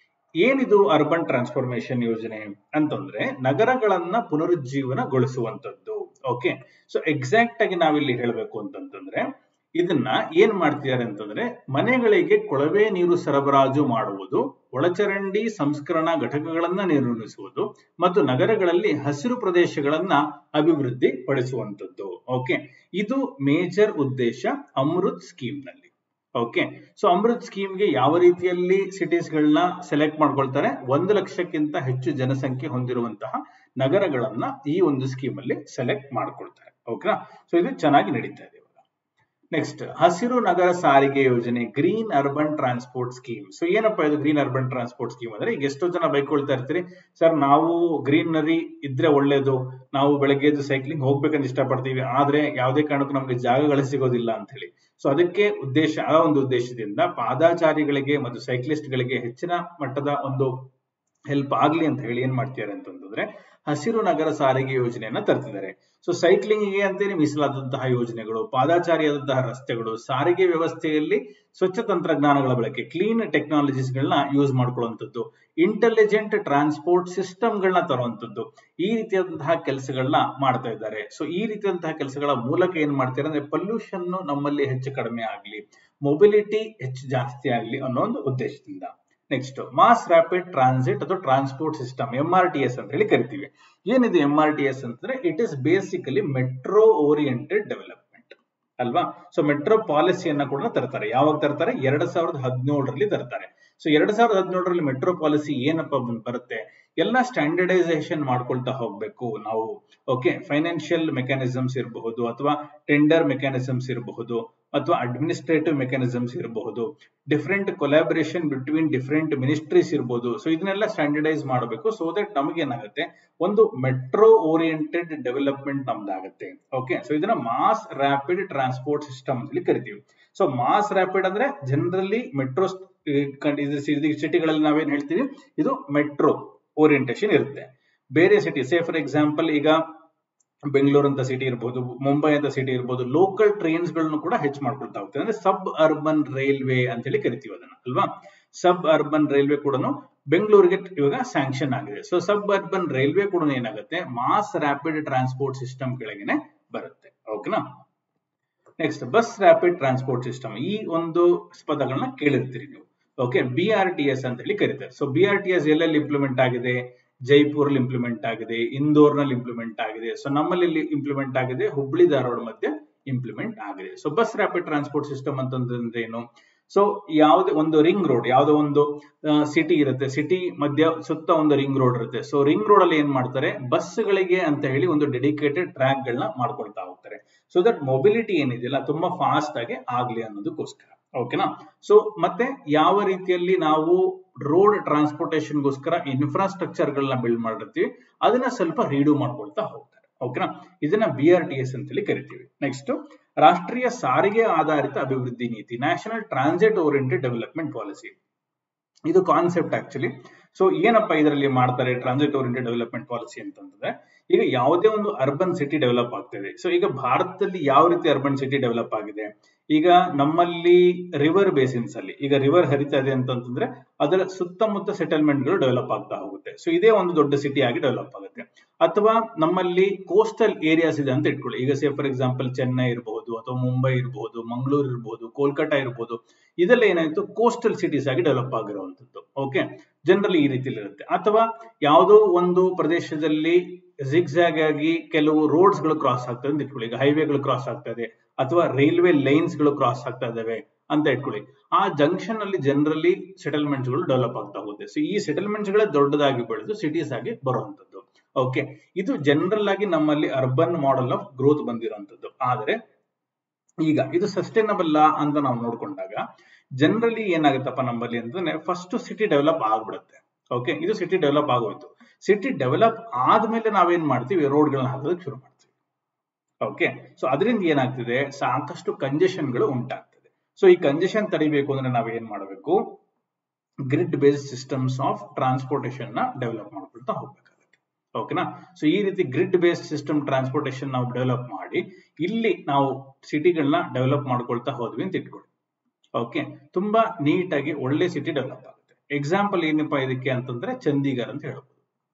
S1: ಏನಿದು ಅರ್ಬನ್ ಟ್ರಾನ್ಸ್ಫಾರ್ಮೇಶನ್ ಯೋಜನೆ ಅಂತಂದ್ರೆ ನಗರಗಳನ್ನ ಪುನರುಜ್ಜೀವನಗೊಳಿಸುವಂತದ್ದು ಓಕೆ ಸೊ ಎಕ್ಸಾಕ್ಟ್ ಆಗಿ ನಾವಿಲ್ಲಿ ಹೇಳಬೇಕು ಅಂತಂತಂದ್ರೆ ಇದನ್ನ ಏನ್ ಮಾಡ್ತಿದ್ದಾರೆ ಅಂತಂದ್ರೆ ಮನೆಗಳಿಗೆ ಕೊಳವೆ ನೀರು ಸರಬರಾಜು ಮಾಡುವುದು ಒಳಚರಂಡಿ ಸಂಸ್ಕರಣಾ ಘಟಕಗಳನ್ನ ನಿರ್ಮಿಸುವುದು ಮತ್ತು ನಗರಗಳಲ್ಲಿ ಹಸಿರು ಪ್ರದೇಶಗಳನ್ನ ಅಭಿವೃದ್ಧಿ ಪಡಿಸುವಂತದ್ದು ಓಕೆ ಇದು ಮೇಜರ್ ಉದ್ದೇಶ ಅಮೃತ್ ಸ್ಕೀಮ್ ನಲ್ಲಿ ಓಕೆ ಸೊ ಅಮೃತ್ ಸ್ಕೀಮ್ಗೆ ಯಾವ ರೀತಿಯಲ್ಲಿ ಸಿಟೀಸ್ ಗಳನ್ನ ಸೆಲೆಕ್ಟ್ ಮಾಡ್ಕೊಳ್ತಾರೆ ಒಂದು ಲಕ್ಷಕ್ಕಿಂತ ಹೆಚ್ಚು ಜನಸಂಖ್ಯೆ ಹೊಂದಿರುವಂತಹ ನಗರಗಳನ್ನ ಈ ಒಂದು ಸ್ಕೀಮ್ ಅಲ್ಲಿ ಸೆಲೆಕ್ಟ್ ಮಾಡ್ಕೊಳ್ತಾರೆ ಓಕೆನಾ ಸೊ ಇದು ಚೆನ್ನಾಗಿ ನಡೀತಾ ಇದೆ ನೆಕ್ಸ್ಟ್ ಹಸಿರು ನಗರ ಸಾರಿಗೆ ಯೋಜನೆ green urban transport scheme so ಏನಪ್ಪಾ ಇದು ಗ್ರೀನ್ ಅರ್ಬನ್ ಟ್ರಾನ್ಸ್ಪೋರ್ಟ್ ಸ್ಕೀಮ್ ಅಂದ್ರೆ ಈಗ ಎಷ್ಟೋ ಜನ ಬೈಕೊಳ್ತಾ ಇರ್ತೀರಿ ಸರ್ ನಾವು ಗ್ರೀನರಿ ಇದ್ರೆ ಒಳ್ಳೇದು ನಾವು ಬೆಳಗ್ಗೆ ಎದ್ದು ಸೈಕ್ಲಿಂಗ್ ಹೋಗ್ಬೇಕಂತ ಇಷ್ಟಪಡ್ತೀವಿ ಆದ್ರೆ ಯಾವುದೇ ಕಾರಣಕ್ಕೂ ನಮ್ಗೆ ಜಾಗಗಳು ಸಿಗೋದಿಲ್ಲ ಅಂತ ಹೇಳಿ ಸೊ ಅದಕ್ಕೆ ಉದ್ದೇಶ ಆ ಒಂದು ಉದ್ದೇಶದಿಂದ ಪಾದಾಚಾರಿಗಳಿಗೆ ಮತ್ತು ಸೈಕ್ಲಿಸ್ಟ್ ಗಳಿಗೆ ಹೆಚ್ಚಿನ ಮಟ್ಟದ ಒಂದು ಹೆಲ್ಪ್ ಆಗ್ಲಿ ಅಂತ ಹೇಳಿ ಏನ್ ಮಾಡ್ತಿದ್ದಾರೆ ಅಂತಂದ್ರೆ ಹಸಿರು ನಗರ ಸಾರಿಗೆ ಯೋಜನೆಯನ್ನ ತರ್ತಿದ್ದಾರೆ ಸೊ ಸೈಕ್ಲಿಂಗ್ಗೆ ಅಂತೇಳಿ ಮೀಸಲಾದಂತಹ ಯೋಜನೆಗಳು ಪಾದಾಚಾರಿಯಾದಂತಹ ರಸ್ತೆಗಳು ಸಾರಿಗೆ ವ್ಯವಸ್ಥೆಯಲ್ಲಿ ಸ್ವಚ್ಛ ತಂತ್ರಜ್ಞಾನಗಳ ಬಳಕೆ ಕ್ಲೀನ್ ಟೆಕ್ನಾಲಜೀಸ್ ಗಳನ್ನ ಯೂಸ್ ಮಾಡ್ಕೊಳ್ಳುವಂಥದ್ದು ಇಂಟೆಲಿಜೆಂಟ್ ಟ್ರಾನ್ಸ್ಪೋರ್ಟ್ ಸಿಸ್ಟಮ್ ಗಳನ್ನ ತರುವಂತದ್ದು ಈ ರೀತಿಯಾದಂತಹ ಕೆಲಸಗಳನ್ನ ಮಾಡ್ತಾ ಇದ್ದಾರೆ ಸೊ ಈ ರೀತಿಯಾದಂತಹ ಕೆಲಸಗಳ ಮೂಲಕ ಏನ್ ಮಾಡ್ತಾರೆ ಅಂದ್ರೆ ಪೊಲ್ಯೂಷನ್ ನಮ್ಮಲ್ಲಿ ಹೆಚ್ಚು ಕಡಿಮೆ ಆಗ್ಲಿ ಮೊಬಿಲಿಟಿ ಹೆಚ್ಚು ಜಾಸ್ತಿ ಆಗ್ಲಿ ಅನ್ನೋ ಒಂದು ಉದ್ದೇಶದಿಂದ ನೆಕ್ಸ್ಟ್ ಮಾಸ್ ರ್ಯಾಪಿಡ್ ಟ್ರಾನ್ಸಿಟ್ ಅಥವಾ transport system M R T S ಅಂತ ಹೇಳಿ ಕರಿತೀವಿ ಏನಿದೆ ಎಂ ಆರ್ ಟಿ ಎಸ್ ಅಂತಂದ್ರೆ it is basically metro oriented development ಅಲ್ವಾ ಸೊ ಮೆಟ್ರೋ ಪಾಲಿಸಿಯನ್ನ ಕೂಡ ತರ್ತಾರೆ ಯಾವಾಗ ತರ್ತಾರೆ ಎರಡ್ ಸಾವಿರದ ಹದಿನೇಳರಲ್ಲಿ ತರ್ತಾರೆ ಸೊ ಎರಡ್ ಸಾವಿರದ ಹದಿನೇಳರಲ್ಲಿ ಮೆಟ್ರೋ ಪಾಲಿಸಿ ಏನಪ್ಪ ಬಂದ್ ಬರುತ್ತೆ ಎಲ್ಲ ಸ್ಟ್ಯಾಂಡರ್ಡೈಸೇಷನ್ ಮಾಡ್ಕೊಳ್ತಾ ಹೋಗ್ಬೇಕು ನಾವು ಓಕೆ ಫೈನಾನ್ಷಿಯಲ್ ಮೆಕ್ಯಾನಿಸಮ್ಸ್ ಇರಬಹುದು ಅಥವಾ ಟೆಂಡರ್ ಮೆಕ್ಯಾನಿಸಮ್ಸ್ ಇರಬಹುದು ಅಥವಾ ಅಡ್ಮಿನಿಸ್ಟ್ರೇಟಿವ್ ಮೆಕ್ಯಾನಿಸಮ್ಸ್ ಇರಬಹುದು different collaboration between different ministries ಇರಬಹುದು ಸೊ ಇದನ್ನೆಲ್ಲ ಸ್ಟ್ಯಾಂಡರ್ಡೈಸ್ ಮಾಡಬೇಕು ಸೊ ದಟ್ ನಮಗೆ ಏನಾಗುತ್ತೆ ಒಂದು ಮೆಟ್ರೋ ಓರಿಯೆಂಟೆಡ್ ಡೆವಲಪ್ಮೆಂಟ್ ನಮ್ದಾಗುತ್ತೆ ಓಕೆ ಸೊ ಇದನ್ನ ಮಾಸ್ ರ್ಯಾಪಿಡ್ ಟ್ರಾನ್ಸ್ಪೋರ್ಟ್ ಸಿಸ್ಟಮ್ ಅಂತ ಹೇಳಿ ಕರಿತೀವಿ ಸೊ ಮಾಸ್ ರ್ಯಾಪಿಡ್ ಅಂದ್ರೆ ಜನರಲಿ ಮೆಟ್ರೋ ಸಿಟಿಗಳಲ್ಲಿ ನಾವೇನ್ ಹೇಳ್ತೀವಿ ಇದು ಮೆಟ್ರೋ ಓರಿಯೆಂಟೇಷನ್ ಇರುತ್ತೆ ಬೇರೆ ಸಿಟಿ ಸೇ ಫಾರ್ ಎಕ್ಸಾಂಪಲ್ ಈಗ ಬೆಂಗಳೂರು ಅಂತ ಸಿಟಿ ಇರ್ಬೋದು ಮುಂಬೈ ಅಂತ ಸಿಟಿ ಇರ್ಬೋದು ಲೋಕಲ್ ಟ್ರೈನ್ಸ್ ಗಳನ್ನು ಕೂಡ ಹೆಚ್ಚು ಮಾಡ್ಕೊಳ್ತಾ ಹೋಗ್ತದೆ ಅಂದ್ರೆ ಸಬ್ ಅರ್ಬನ್ ರೈಲ್ವೆ ಅಂತ ಹೇಳಿ ಕರಿತೀವಿ ಅದನ್ನ ಅಲ್ವಾ ಸಬ್ ಅರ್ಬನ್ ರೈಲ್ವೆ ಕೂಡ ಬೆಂಗಳೂರಿಗೆ ಇವಾಗ ಸ್ಯಾಂಕ್ಷನ್ ಆಗಿದೆ ಸೊ ಸಬ್ ಅರ್ಬನ್ ರೈಲ್ವೆ ಕೂಡ ಏನಾಗುತ್ತೆ ಮಾಸ್ ರ್ಯಾಪಿಡ್ ಟ್ರಾನ್ಸ್ಪೋರ್ಟ್ ಸಿಸ್ಟಮ್ ಕೆಳಗನೆ ಬರುತ್ತೆ ಓಕೆನಾ next bus rapid transport system ಈ ಒಂದು ಪದಗಳನ್ನ ಕೇಳಿರ್ತೀರಿ ನೀವು okay B R T S ಅಂತ ಹೇಳಿ ಕರೀತಾರೆ so B R T S ಎಲ್ಲೆಲ್ಲಿ ಇಂಪ್ಲಿಮೆಂಟ್ ಆಗಿದೆ ಜೈಪುರ್ ಇಂಪ್ಲಿಮೆಂಟ್ ಆಗಿದೆ ಇಂದೋರ್ ನಲ್ಲಿ ಇಂಪ್ಲಿಮೆಂಟ್ ಆಗಿದೆ ಸೊ ನಮ್ಮಲ್ಲಿ ಇಂಪ್ಲಿಮೆಂಟ್ ಆಗಿದೆ ಹುಬ್ಳಿ ಧಾರವಾಡ ಮಧ್ಯೆ ಇಂಪ್ಲಿಮೆಂಟ್ ಆಗಿದೆ so bus rapid transport system ಅಂತಂದ್ರೆ ಏನು ಸೊ ಯಾವುದೇ ಒಂದು ರಿಂಗ್ ರೋಡ್ ಯಾವುದೋ ಒಂದು ಸಿಟಿ ಇರುತ್ತೆ ಸಿಟಿ ಮಧ್ಯ ಸುತ್ತ ಒಂದು ರಿಂಗ್ ರೋಡ್ ಇರುತ್ತೆ ಸೊ ರಿಂಗ್ ರೋಡ್ ಅಲ್ಲಿ ಏನ್ ಮಾಡ್ತಾರೆ ಬಸ್ಗಳಿಗೆ ಅಂತ ಹೇಳಿ ಒಂದು ಡೆಡಿಕೇಟೆಡ್ ಟ್ರ್ಯಾಕ್ ಗಳನ್ನ ಮಾಡ್ಕೊಳ್ತಾ ಹೋಗ್ತಾರೆ ಸೊ ದಟ್ ಮೊಬಿಲಿಟಿ ಏನಿದೆಯಲ್ಲ ತುಂಬಾ ಫಾಸ್ಟ್ ಆಗಿ ಆಗ್ಲಿ ಅನ್ನೋದಕ್ಕೋಸ್ಕರ ಓಕೆನಾ ಸೊ ಮತ್ತೆ ಯಾವ ರೀತಿಯಲ್ಲಿ ನಾವು ರೋಡ್ ಟ್ರಾನ್ಸ್ಪೋರ್ಟೇಷನ್ ಗೋಸ್ಕರ ಇನ್ಫ್ರಾಸ್ಟ್ರಕ್ಚರ್ ಗಳನ್ನ ಬಿಲ್ಡ್ ಮಾಡಿರ್ತೀವಿ ಅದನ್ನ ಸ್ವಲ್ಪ ರೀಡು ಮಾಡ್ಕೊಳ್ತಾ ಹೋಗ್ತಾರೆ ಓಕೆನಾ ಇದನ್ನ ಬಿ ಆರ್ ಟಿ ಎಸ್ ಅಂತೇಳಿ ಕರಿತೀವಿ ನೆಕ್ಸ್ಟ್ ರಾಷ್ಟ್ರೀಯ ಸಾರಿಗೆ ಆಧಾರಿತ ಅಭಿವೃದ್ಧಿ ನೀತಿ national transit oriented development policy ಇದು ಕಾನ್ಸೆಪ್ಟ್ ಆಕ್ಚುಲಿ ಸೊ ಏನಪ್ಪ ಇದರಲ್ಲಿ ಮಾಡ್ತಾರೆ ಟ್ರಾನ್ಸಿಟ್ ಓರಿಯೆಂಟೆಡ್ ಡೆವಲಪ್ಮೆಂಟ್ ಪಾಲಿಸಿ ಅಂತಂದ್ರೆ ಈಗ ಯಾವುದೇ ಒಂದು ಅರ್ಬನ್ ಸಿಟಿ ಡೆವಲಪ್ ಆಗ್ತಿದೆ ಸೊ ಈಗ ಭಾರತದಲ್ಲಿ ಯಾವ ರೀತಿ ಅರ್ಬನ್ ಸಿಟಿ ಡೆವಲಪ್ ಆಗಿದೆ ಈಗ ನಮ್ಮಲ್ಲಿ ರಿವರ್ ಬೇಸಿನ್ಸ್ ಅಲ್ಲಿ ಈಗ ರಿವರ್ ಹರಿತಾ ಇದೆ ಅಂತಂದ್ರೆ ಅದರ ಸುತ್ತಮುತ್ತ ಸೆಟಲ್ಮೆಂಟ್ ಗಳು ಡೆವಲಪ್ ಆಗ್ತಾ ಹೋಗುತ್ತೆ ಸೊ ಇದೇ ಒಂದು ದೊಡ್ಡ ಸಿಟಿ ಆಗಿ ಡೆವಲಪ್ ಆಗುತ್ತೆ ಅಥವಾ ನಮ್ಮಲ್ಲಿ ಕೋಸ್ಟಲ್ ಏರಿಯಾಸ್ ಇದೆ ಅಂತ ಇಟ್ಕೊಳ್ಳಿ ಈಗ ಸೇ ಫಾರ್ ಎಕ್ಸಾಂಪಲ್ ಚೆನ್ನೈ ಇರಬಹುದು ಅಥವಾ ಮುಂಬೈ ಇರಬಹುದು ಮಂಗಳೂರು ಇರಬಹುದು ಕೋಲ್ಕತ್ತಾ ಇರಬಹುದು ಇದೆಲ್ಲ ಏನಾಯ್ತು ಕೋಸ್ಟಲ್ ಸಿಟೀಸ್ ಆಗಿ ಡೆವಲಪ್ ಆಗಿರುವಂತದ್ದು ಓಕೆ ಜನರಲಿ ಈ ರೀತಿಯಲ್ಲಿ ಇರುತ್ತೆ ಅಥವಾ ಯಾವುದೋ ಒಂದು ಪ್ರದೇಶದಲ್ಲಿ ಜಿಗ್ಜಾಗ್ ಆಗಿ ಕೆಲವು ರೋಡ್ಸ್ ಗಳು ಕ್ರಾಸ್ ಆಗ್ತದೆ ಅಂತ ಇಟ್ಕೊಳ್ಳಿ ಈಗ ಹೈವೇಗಳು ಕ್ರಾಸ್ ಆಗ್ತಾ ಇದೆ ಅಥವಾ ರೈಲ್ವೆ ಲೈನ್ಸ್ ಗಳು ಕ್ರಾಸ್ ಆಗ್ತಾ ಇದಾವೆ ಅಂತ ಇಟ್ಕೊಳ್ಳಿ ಆ ಜಂಕ್ಷನ್ ಅಲ್ಲಿ ಜನರಲಿ ಸೆಟಲ್ಮೆಂಟ್ಸ್ ಗಳು ಡೆವಲಪ್ ಆಗ್ತಾ ಹೋಗುತ್ತೆ ಸೊ ಈ ಸೆಟಲ್ಮೆಂಟ್ಸ್ ಗಳೇ ದೊಡ್ಡದಾಗಿ ಬೆಳೆದು ಸಿಟೀಸ್ ಆಗಿ ಬರುವಂತದ್ದು ಓಕೆ ಇದು ಜನರಲ್ ಆಗಿ ನಮ್ಮಲ್ಲಿ ಅರ್ಬನ್ ಮಾಡೆಲ್ ಆಫ್ ಗ್ರೋತ್ ಬಂದಿರುವಂತದ್ದು ಆದರೆ ಈಗ ಇದು ಸಸ್ಟೈನಬಲ್ ಅಂತ ನಾವು ನೋಡ್ಕೊಂಡಾಗ ಜನರಲಿ ಏನಾಗುತ್ತಪ್ಪ ನಮ್ಮಲ್ಲಿ ಅಂತಂದ್ರೆ ಫಸ್ಟ್ ಸಿಟಿ ಡೆವಲಪ್ ಆಗ್ಬಿಡುತ್ತೆ ಓಕೆ ಇದು ಸಿಟಿ ಡೆವಲಪ್ ಆಗೋಯ್ತು ಸಿಟಿ ಡೆವಲಪ್ ಆದ್ಮೇಲೆ ನಾವೇನ್ ಮಾಡ್ತೀವಿ ರೋಡ್ ಗಳನ್ನ ಹಾಕೋದಕ್ಕೆ ಶುರು ಮಾಡ್ತೀವಿ ಓಕೆ ಸೊ ಅದರಿಂದ ಏನಾಗ್ತಿದೆ ಸಾಕಷ್ಟು ಕಂಜೆಷನ್ ಗಳು ಉಂಟಾಗ್ತದೆ ಸೊ ಈ ಕಂಜೆಷನ್ ತಡಿಬೇಕು ಅಂದ್ರೆ ನಾವ್ ಏನ್ ಮಾಡಬೇಕು grid based systems of transportation ನ ಡೆವಲಪ್ ಮಾಡ್ಕೊಳ್ತಾ ಹೋಗ್ಬೇಕಾಗುತ್ತೆ ಓಕೆನಾ ಸೊ ಈ ರೀತಿ ಗ್ರಿಡ್ ಬೇಸ್ಡ್ ಸಿಸ್ಟಮ್ ಟ್ರಾನ್ಸ್ಪೋರ್ಟೇಷನ್ ನಾವು ಡೆವಲಪ್ ಮಾಡಿ ಇಲ್ಲಿ ನಾವು ಸಿಟಿಗಳನ್ನ ಡೆವಲಪ್ ಮಾಡ್ಕೊಳ್ತಾ ಹೋದ್ವಿ ಅಂತ ಇಟ್ಕೊಳ್ಳಿ ಓಕೆ ತುಂಬಾ ನೀಟಾಗಿ ಒಳ್ಳೆ ಸಿಟಿ ಡೆವಲಪ್ ಆಗುತ್ತೆ ಎಕ್ಸಾಂಪಲ್ ಏನಪ್ಪಾ ಇದಕ್ಕೆ ಅಂತಂದ್ರೆ ಚಂಡೀಗರ್ ಅಂತ ಹೇಳ್ಬೋದು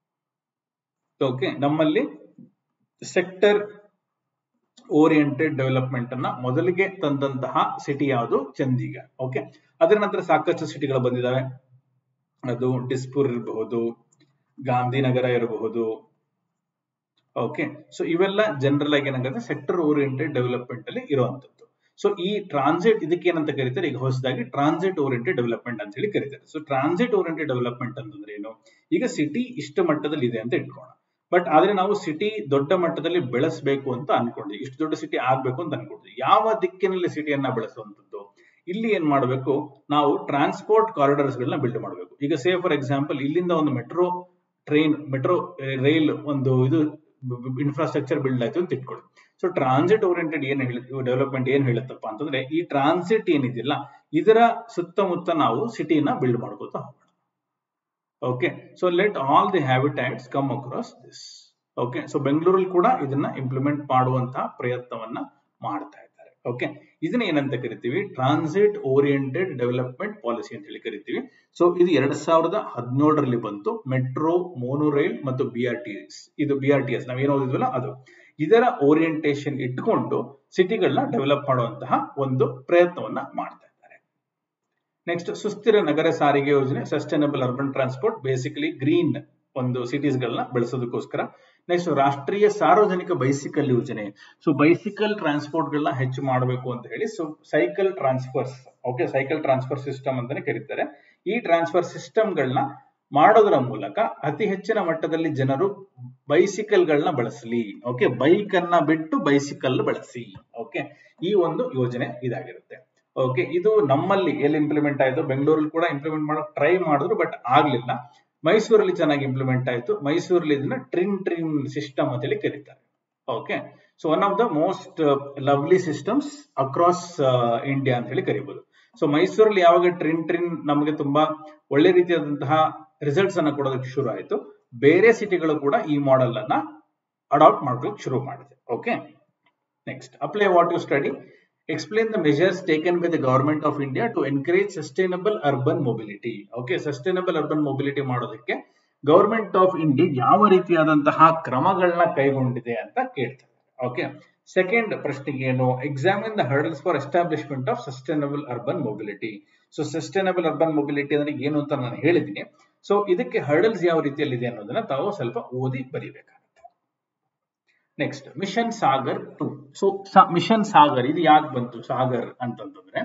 S1: ಓಕೆ ನಮ್ಮಲ್ಲಿ ಸೆಕ್ಟರ್ ಓರಿಯೆಂಟೆಡ್ ಡೆವಲಪ್ಮೆಂಟ್ ಅನ್ನ ಮೊದಲಿಗೆ ತಂದಂತಹ ಸಿಟಿ ಯಾವುದು ಚಂಡೀಗರ್ ಓಕೆ ಅದರ ನಂತರ ಸಾಕಷ್ಟು ಸಿಟಿಗಳು ಬಂದಿದ್ದಾವೆ ಅದು ಡಿಸ್ಪುರ್ ಇರಬಹುದು ಗಾಂಧಿನಗರ ಇರಬಹುದು ಓಕೆ ಸೊ ಇವೆಲ್ಲ ಜನರಲ್ ಆಗಿ ಏನಾಗುತ್ತೆ ಸೆಕ್ಟರ್ ಓರಿಯೆಂಟೆಡ್ ಡೆವಲಪ್ಮೆಂಟ್ ಅಲ್ಲಿ ಇರುವಂತದ್ದು ಸೊ ಈ ಟ್ರಾನ್ಸಿಟ್ ಇದಕ್ಕೆ ಏನಂತ ಕರೀತಾರೆ ಈಗ ಹೊಸದಾಗಿ ಟ್ರಾನ್ಸಿಟ್ ಓರಿಯೆಂಟೆಡ್ ಡೆವಲಪ್ಮೆಂಟ್ ಅಂತ ಹೇಳಿ ಕರೀತಾರೆ ಸೊ ಟ್ರಾನ್ಸಿಟ್ ಓರಿಯೆಂಟೆಡ್ ಡೆವಲಪ್ಮೆಂಟ್ ಅಂತಂದ್ರೆ ಏನು ಈಗ ಸಿಟಿ ಇಷ್ಟ ಮಟ್ಟದಲ್ಲಿ ಇದೆ ಅಂತ ಇಟ್ಕೋಣ ಬಟ್ ಆದ್ರೆ ನಾವು ಸಿಟಿ ದೊಡ್ಡ ಮಟ್ಟದಲ್ಲಿ ಬೆಳೆಸಬೇಕು ಅಂತ ಅನ್ಕೊಂಡ್ವಿ ಇಷ್ಟು ದೊಡ್ಡ ಸಿಟಿ ಆಗ್ಬೇಕು ಅಂತ ಅನ್ಕೊಂಡ್ವಿ ಯಾವ ದಿಕ್ಕಿನಲ್ಲಿ ಸಿಟಿಯನ್ನ ಬೆಳೆಸುವಂತದ್ದು ಇಲ್ಲಿ ಏನ್ ಮಾಡಬೇಕು ನಾವು ಟ್ರಾನ್ಸ್ಪೋರ್ಟ್ ಕಾರಿಡಾರ್ಸ್ ಗಳನ್ನ ಬಿಲ್ಡ್ ಮಾಡಬೇಕು ಈಗ ಸೇ ಫಾರ್ ಎಕ್ಸಾಂಪಲ್ ಇಲ್ಲಿಂದ ಒಂದು ಮೆಟ್ರೋ ಟ್ರೈನ್ ಮೆಟ್ರೋ ರೈಲ್ ಒಂದು ಇದು ಇನ್ಫ್ರಾಸ್ಟ್ರಕ್ಚರ್ ಬಿಲ್ಡ್ ಆಯ್ತು ಅಂತ ಇಟ್ಕೊಳ್ಳಿ ಸೊ ಟ್ರಾನ್ಸಿಟ್ ಓರಿಯೆಂಟೆಡ್ ಏನ್ ಹೇಳಿ ಡೆವಲಪ್ಮೆಂಟ್ ಏನ್ ಹೇಳುತ್ತಪ್ಪ ಅಂತಂದ್ರೆ ಈ ಟ್ರಾನ್ಸಿಟ್ ಏನಿದೆಯಲ್ಲ ಇದರ ಸುತ್ತಮುತ್ತ ನಾವು ಸಿಟಿನ ಬಿಲ್ಡ್ ಮಾಡ್ಕೋತಾ ಹೋಗೋಣ okay so let all the habitats come across this okay so ಬೆಂಗಳೂರಲ್ಲಿ ಕೂಡ ಇದನ್ನ ಇಂಪ್ಲಿಮೆಂಟ್ ಮಾಡುವಂತಹ ಪ್ರಯತ್ನವನ್ನ ಮಾಡ್ತಾ ಇದ್ದಾರೆ ಓಕೆ ಇದನ್ನ ಏನಂತ ಕರಿತೀವಿ ಟ್ರಾನ್ಸಿಟ್ ಓರಿಯೆಂಟೆಡ್ ಡೆವಲಪ್ಮೆಂಟ್ ಪಾಲಿಸಿ ಅಂತ ಹೇಳಿ ಕರಿತೀವಿ ಸೊ ಇದು ಎರಡ್ ಸಾವಿರದ ಹದಿನೇಳರಲ್ಲಿ ಬಂತು ಮೆಟ್ರೋ ಮೋನೋರೈಲ್ ಮತ್ತು ಬಿ ಆರ್ ಟಿ ಎಸ್ ಇದು ಬಿ ಆರ್ ಟಿ ಎಸ್ ನಾವೇನು ಓದಿದ್ವಲ್ಲ ಅದು ಇದರ ಓರಿಯೆಂಟೇಷನ್ ಇಟ್ಕೊಂಡು ಸಿಟಿಗಳನ್ನ ಡೆವಲಪ್ ಮಾಡುವಂತಹ ಒಂದು ಪ್ರಯತ್ನವನ್ನ ಮಾಡ್ತಾ ಇದ್ದಾರೆ ನೆಕ್ಸ್ಟ್ ಸುಸ್ಥಿರ ನಗರ ಸಾರಿಗೆ ಯೋಜನೆ sustainable urban transport basically green ಒಂದು ಸಿಟೀಸ್ ಗಳನ್ನ ಬೆಳೆಸೋದಕ್ಕೋಸ್ಕರ ನೆಕ್ಸ್ಟ್ ರಾಷ್ಟ್ರೀಯ ಸಾರ್ವಜನಿಕ ಬೈಸಿಕಲ್ ಯೋಜನೆ ಸೊ ಬೈಸಿಕಲ್ ಟ್ರಾನ್ಸ್ಪೋರ್ಟ್ ಗಳನ್ನ ಹೆಚ್ಚು ಮಾಡಬೇಕು ಅಂತ ಹೇಳಿ so cycle transfers okay cycle transfer system ಅಂತಾನೆ ಕರೀತಾರೆ ಈ ಟ್ರಾನ್ಸ್ಫರ್ ಸಿಸ್ಟಮ್ಗಳನ್ನ ಮಾಡೋದ್ರ ಮೂಲಕ ಅತಿ ಹೆಚ್ಚಿನ ಮಟ್ಟದಲ್ಲಿ ಜನರು ಬೈಸಿಕಲ್ ಗಳನ್ನ ಬಳಸಲಿ ಓಕೆ ಬೈಕ್ ಅನ್ನ ಬಿಟ್ಟು ಬೈಸಿಕಲ್ ಬಳಸಿ ಓಕೆ ಈ ಒಂದು ಯೋಜನೆ ಇದಾಗಿರುತ್ತೆ ಓಕೆ ಇದು ನಮ್ಮಲ್ಲಿ ಎಲ್ಲಿ ಇಂಪ್ಲಿಮೆಂಟ್ ಆಯ್ತು ಬೆಂಗಳೂರಲ್ಲಿ ಕೂಡ ಇಂಪ್ಲಿಮೆಂಟ್ ಮಾಡಕ್ ಟ್ರೈ ಮಾಡಿದ್ರು ಬಟ್ ಆಗ್ಲಿಲ್ಲ ಮೈಸೂರಲ್ಲಿ ಚೆನ್ನಾಗಿ ಇಂಪ್ಲಿಮೆಂಟ್ ಆಯ್ತು ಮೈಸೂರಲ್ಲಿ ಇದನ್ನ ಟ್ರಿನ್ ಟ್ರಿನ್ ಸಿಸ್ಟಮ್ ಅಂತೇಳಿ ಕರೀತಾರೆ okay so one of the most lovely systems across India ಅಂತ ಹೇಳಿ ಕರಿಬಹುದು ಸೊ ಮೈಸೂರಲ್ಲಿ ಯಾವಾಗ ಟ್ರಿನ್ ಟ್ರಿನ್ ನಮಗೆ ತುಂಬಾ ಒಳ್ಳೆ ರೀತಿಯಾದಂತಹ ರಿಸಲ್ಟ್ಸ್ ಅನ್ನ ಕೊಡೋದಕ್ಕೆ ಶುರು ಆಯ್ತು ಬೇರೆ ಸಿಟಿಗಳು ಕೂಡ ಈ ಮಾಡೆಲ್ ಅನ್ನ ಅಡಾಪ್ಟ್ ಮಾಡ್ಕೊಳ್ಳೋಕೆ ಶುರು ಮಾಡಿದೆ okay next apply what you study explain the measures taken by the government of India to encourage sustainable urban mobility okay sustainable urban mobility ಮಾಡೋದಕ್ಕೆ ಗವರ್ಮೆಂಟ್ ಆಫ್ ಇಂಡಿಯಾ ಯಾವ ರೀತಿಯಾದಂತಹ ಕ್ರಮಗಳನ್ನ ಕೈಗೊಂಡಿದೆ ಅಂತ ಕೇಳ್ತಾರೆ ಓಕೆ ಸೆಕೆಂಡ್ ಪ್ರಶ್ನೆಗೆ ಏನು examine the hurdles for establishment of sustainable urban mobility so sustainable urban mobility ಅಂದ್ರೆ ಏನು ಅಂತ ನಾನು ಹೇಳಿದ್ದೀನಿ ಸೊ ಇದಕ್ಕೆ ಹರ್ಡಲ್ಸ್ ಯಾವ ರೀತಿಯಲ್ಲಿ ಇದೆ ಅನ್ನೋದನ್ನ ತಾವು ಸ್ವಲ್ಪ ಓದಿ ಬರೀಬೇಕಾಗುತ್ತೆ next mission Sagar two so mission Sagar ಇದು ಯಾಕೆ ಬಂತು ಸಾಗರ್ ಅಂತಂತಂದ್ರೆ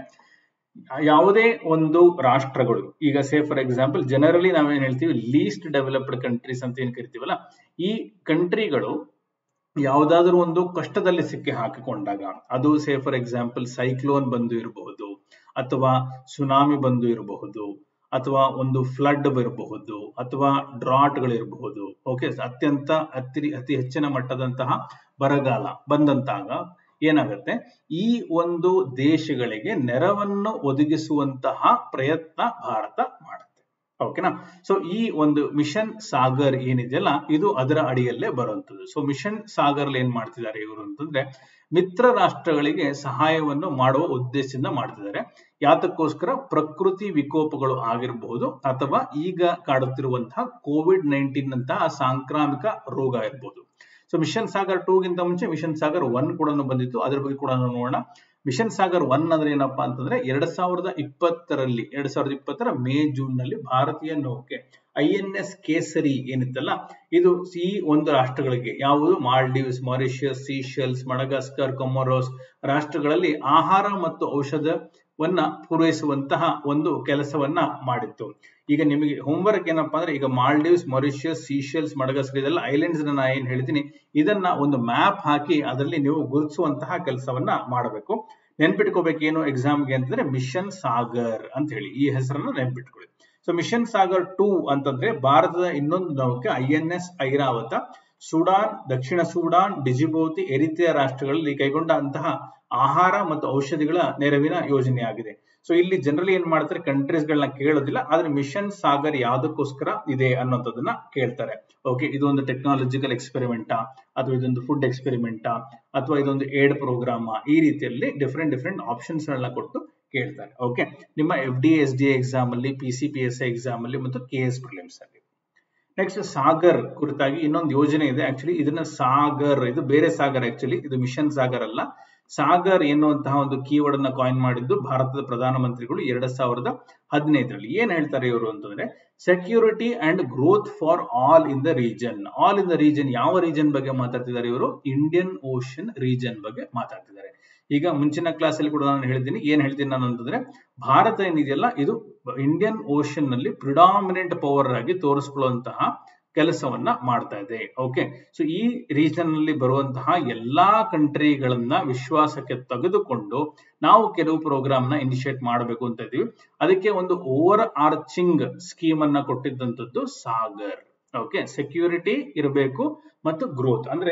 S1: ಯಾವುದೇ ಒಂದು ರಾಷ್ಟ್ರಗಳು ಈಗ ಸೇ ಫಾರ್ ಎಕ್ಸಾಂಪಲ್ ಜನರಲಿ ನಾವೇನ್ ಹೇಳ್ತೀವಿ ಲೀಸ್ಟ್ ಡೆವಲಪ್ಡ್ ಕಂಟ್ರೀಸ್ ಅಂತ ಏನ್ ಕರಿತೀವಲ್ಲ ಈ ಕಂಟ್ರಿಗಳು ಯಾವುದಾದ್ರೂ ಒಂದು ಕಷ್ಟದಲ್ಲಿ ಸಿಕ್ಕಿ ಹಾಕಿಕೊಂಡಾಗ ಅದು ಸೇ ಫಾರ್ ಎಕ್ಸಾಂಪಲ್ ಸೈಕ್ಲೋನ್ ಬಂದು ಇರಬಹುದು ಅಥವಾ ಸುನಾಮಿ ಬಂದು ಇರಬಹುದು ಅಥವಾ ಒಂದು ಫ್ಲಡ್ ಬರಬಹುದು ಅಥವಾ ಡ್ರಾಟ್ ಗಳಿರಬಹುದು ಓಕೆ ಅತ್ಯಂತ ಅತಿ ಅತಿ ಹೆಚ್ಚಿನ ಮಟ್ಟದಂತಹ ಬರಗಾಲ ಬಂದಂತಾಗ ಏನಾಗುತ್ತೆ ಈ ಒಂದು ದೇಶಗಳಿಗೆ ನೆರವನ್ನು ಒದಗಿಸುವಂತಹ ಪ್ರಯತ್ನ ಭಾರತ ಮಾಡುತ್ತೆ ಓಕೆನಾ ಸೊ ಈ ಒಂದು ಮಿಷನ್ ಸಾಗರ್ ಏನಿದೆಯಲ್ಲ ಇದು ಅದರ ಅಡಿಯಲ್ಲೇ ಬರುವಂತದ್ದು ಸೊ ಮಿಷನ್ ಸಾಗರ್ ಏನ್ ಮಾಡ್ತಿದ್ದಾರೆ ಇವರು ಅಂತಂದ್ರೆ ಮಿತ್ರ ರಾಷ್ಟ್ರಗಳಿಗೆ ಸಹಾಯವನ್ನು ಮಾಡುವ ಉದ್ದೇಶದಿಂದ ಮಾಡ್ತಿದ್ದಾರೆ ಯಾತಕ್ಕೋಸ್ಕರ ಪ್ರಕೃತಿ ವಿಕೋಪಗಳು ಆಗಿರಬಹುದು ಅಥವಾ ಈಗ ಕಾಡುತ್ತಿರುವಂತಹ ಕೋವಿಡ್ ನೈನ್ಟೀನ್ ಅಂತಹ ಸಾಂಕ್ರಾಮಿಕ ರೋಗ ಇರಬಹುದು ಸೊ ಮಿಷನ್ ಸಾಗರ್ ಟೂ ಗಿಂತ ಮುಂಚೆ ಮಿಷನ್ ಸಾಗರ್ ಒನ್ ಕೂಡ ಬಂದಿತ್ತು ಅದ್ರ ಬಗ್ಗೆ ಕೂಡ ನೋಡೋಣ ಮಿಷನ್ ಸಾಗರ್ ಒನ್ ಅಂದ್ರೆ ಏನಪ್ಪಾ ಅಂತಂದ್ರೆ ಎರಡ್ ಸಾವಿರದ ಇಪ್ಪತ್ತರಲ್ಲಿ ಎರಡ್ ಸಾವಿರದ ಇಪ್ಪತ್ತರ ಮೇ ಜೂನ್ ನಲ್ಲಿ ಭಾರತೀಯ ನೌಕೆ ಐ ಎನ್ ಎಸ್ ಕೇಸರಿ ಏನಿತ್ತಲ್ಲ ಇದು ಈ ಒಂದು ರಾಷ್ಟ್ರಗಳಿಗೆ ಯಾವುದು Maldives Mauritius Seychelles Madagascar Comoros ರಾಷ್ಟ್ರಗಳಲ್ಲಿ ಆಹಾರ ಮತ್ತು ಔಷಧವನ್ನ ಪೂರೈಸುವಂತಹ ಒಂದು ಕೆಲಸವನ್ನ ಮಾಡಿತ್ತು ಈಗ ನಿಮಗೆ ಹೋಮ್ವರ್ಕ್ ಏನಪ್ಪಾ ಅಂದ್ರೆ ಈಗ ಮಾಲ್ಡೀವ್ಸ್ ಮಾರಿಷಿಯಸ್ ಸೀಶೆಲ್ಸ್ ಮಡಗಾಸ್ಕರ್ ಇದೆಲ್ಲ ಐಲ್ಯಾಂಡ್ಸ್ ನಾ ಏನ್ ಹೇಳ್ತೀನಿ ಇದನ್ನ ಒಂದು ಮ್ಯಾಪ್ ಹಾಕಿ ಅದರಲ್ಲಿ ನೀವು ಗುರುತಿಸುವಂತಹ ಕೆಲಸವನ್ನ ಮಾಡಬೇಕು ನೆನ್ಪಿಟ್ಕೋಬೇಕು ಏನು ಎಕ್ಸಾಮ್ಗೆ ಅಂತಂದ್ರೆ ಮಿಷನ್ ಸಾಗರ್ ಅಂತ ಹೇಳಿ ಈ ಹೆಸರನ್ನ ನೆನ್ಪಿಟ್ಕೊಳ್ಳಿ ಸೊ ಮಿಷನ್ ಸಾಗರ್ ಟೂ ಅಂತಂದ್ರೆ ಭಾರತದ ಇನ್ನೊಂದು ನೌಕೆ I N S Airavat Sudan ದಕ್ಷಿಣ ಸುಡಾನ್ ಡಿಜಿಬೋತಿ ಎರಿತ್ರಿಯಾ ರಾಷ್ಟ್ರಗಳಲ್ಲಿ ಕೈಗೊಂಡಂತಹ ಆಹಾರ ಮತ್ತು ಔಷಧಿಗಳ ನೆರವಿನ ಯೋಜನೆಯಾಗಿದೆ ಸೊ ಇಲ್ಲಿ ಜನರಲಿ ಏನ್ ಮಾಡ್ತಾರೆ ಕಂಟ್ರೀಸ್ ಗಳನ್ನ ಕೇಳೋದಿಲ್ಲ ಆದ್ರೆ ಮಿಷನ್ ಸಾಗರ್ ಯಾವ್ದಕ್ಕೋಸ್ಕರ ಇದೆ ಅನ್ನೋಂಥದ್ದನ್ನ ಕೇಳ್ತಾರೆ ಓಕೆ ಇದೊಂದು ಟೆಕ್ನಾಲಜಿಕಲ್ ಎಕ್ಸ್ಪೆರಿಮೆಂಟಾ ಅಥವಾ ಇದೊಂದು ಫುಡ್ ಎಕ್ಸ್ಪೆರಿಮೆಂಟಾ ಅಥವಾ ಇದೊಂದು ಏಡ್ ಪ್ರೋಗ್ರಾಮ ಈ ರೀತಿಯಲ್ಲಿ ಡಿಫ್ರೆಂಟ್ ಡಿಫ್ರೆಂಟ್ ಆಪ್ಷನ್ಸ್ ಗಳನ್ನ ಕೊಟ್ಟು ಕೇಳ್ತಾರೆ ಓಕೆ ನಿಮ್ಮ F D S D exam ಅಲ್ಲಿ P C P S exam ಅಲ್ಲಿ ಮತ್ತು ಕೆ ಎಸ್ ಪ್ರಿಲಿಮ್ಸ್ ಅಲ್ಲಿ ನೆಕ್ಸ್ಟ್ ಸಾಗರ್ ಕುರಿತಾಗಿ ಇನ್ನೊಂದು ಯೋಜನೆ ಇದೆ ಆಕ್ಚುಲಿ ಇದನ್ನ ಸಾಗರ್ ಇದು ಬೇರೆ ಸಾಗರ್ ಆಕ್ಚುಲಿ ಇದು ಮಿಷನ್ ಸಾಗರ್ ಅಲ್ಲ ಸಾಗರ್ ಎನ್ನುವಂತಹ ಒಂದು ಕೀವರ್ಡ್ ಅನ್ನ ಕಾಯಿನ್ ಮಾಡಿದ್ದು ಭಾರತದ ಪ್ರಧಾನಮಂತ್ರಿಗಳು ಎರಡ್ ಸಾವಿರದ ಹದಿನೈದರಲ್ಲಿ ಏನ್ ಹೇಳ್ತಾರೆ ಇವರು ಅಂತಂದ್ರೆ security and growth for all in the region all in the region ಯಾವ ರೀಜನ್ ಬಗ್ಗೆ ಮಾತಾಡ್ತಿದ್ದಾರೆ ಇವರು ಇಂಡಿಯನ್ ಓಷನ್ ರೀಜನ್ ಬಗ್ಗೆ ಮಾತಾಡ್ತಿದ್ದಾರೆ ಈಗ ಮುಂಚಿನ ಕ್ಲಾಸ್ ಅಲ್ಲಿ ಕೂಡ ನಾನು ಹೇಳ್ತೀನಿ ಏನ್ ಹೇಳ್ತೀನಿ ನಾನು ಅಂತಂದ್ರೆ ಭಾರತ ಏನಿದೆಯಲ್ಲ ಇದು ಇಂಡಿಯನ್ ಓಷನ್ ನಲ್ಲಿ ಪ್ರಿಡಾಮಿನೆಂಟ್ ಪವರ್ ಆಗಿ ತೋರಿಸ್ಕೊಳ್ಳುವಂತಹ ಕೆಲಸವನ್ನ ಮಾಡ್ತಾ ಇದೆ ಓಕೆ ಸೊ ಈ ರೀಜನ್ ನಲ್ಲಿ ಬರುವಂತಹ ಎಲ್ಲಾ ಕಂಟ್ರಿಗಳನ್ನ ವಿಶ್ವಾಸಕ್ಕೆ ತೆಗೆದುಕೊಂಡು ನಾವು ಕೆಲವು ಪ್ರೋಗ್ರಾಮ್ ನ ಇನಿಷಿಯೇಟ್ ಮಾಡಬೇಕು ಅಂತ ಇದೀವಿ ಅದಕ್ಕೆ ಒಂದು ಓವರ್ ಆರ್ಚಿಂಗ್ ಸ್ಕೀಮ್ ಅನ್ನ ಕೊಟ್ಟಿದ್ದಂಥದ್ದು ಸಾಗರ್ ಓಕೆ ಸೆಕ್ಯೂರಿಟಿ ಇರಬೇಕು ಮತ್ತು ಗ್ರೋತ್ ಅಂದ್ರೆ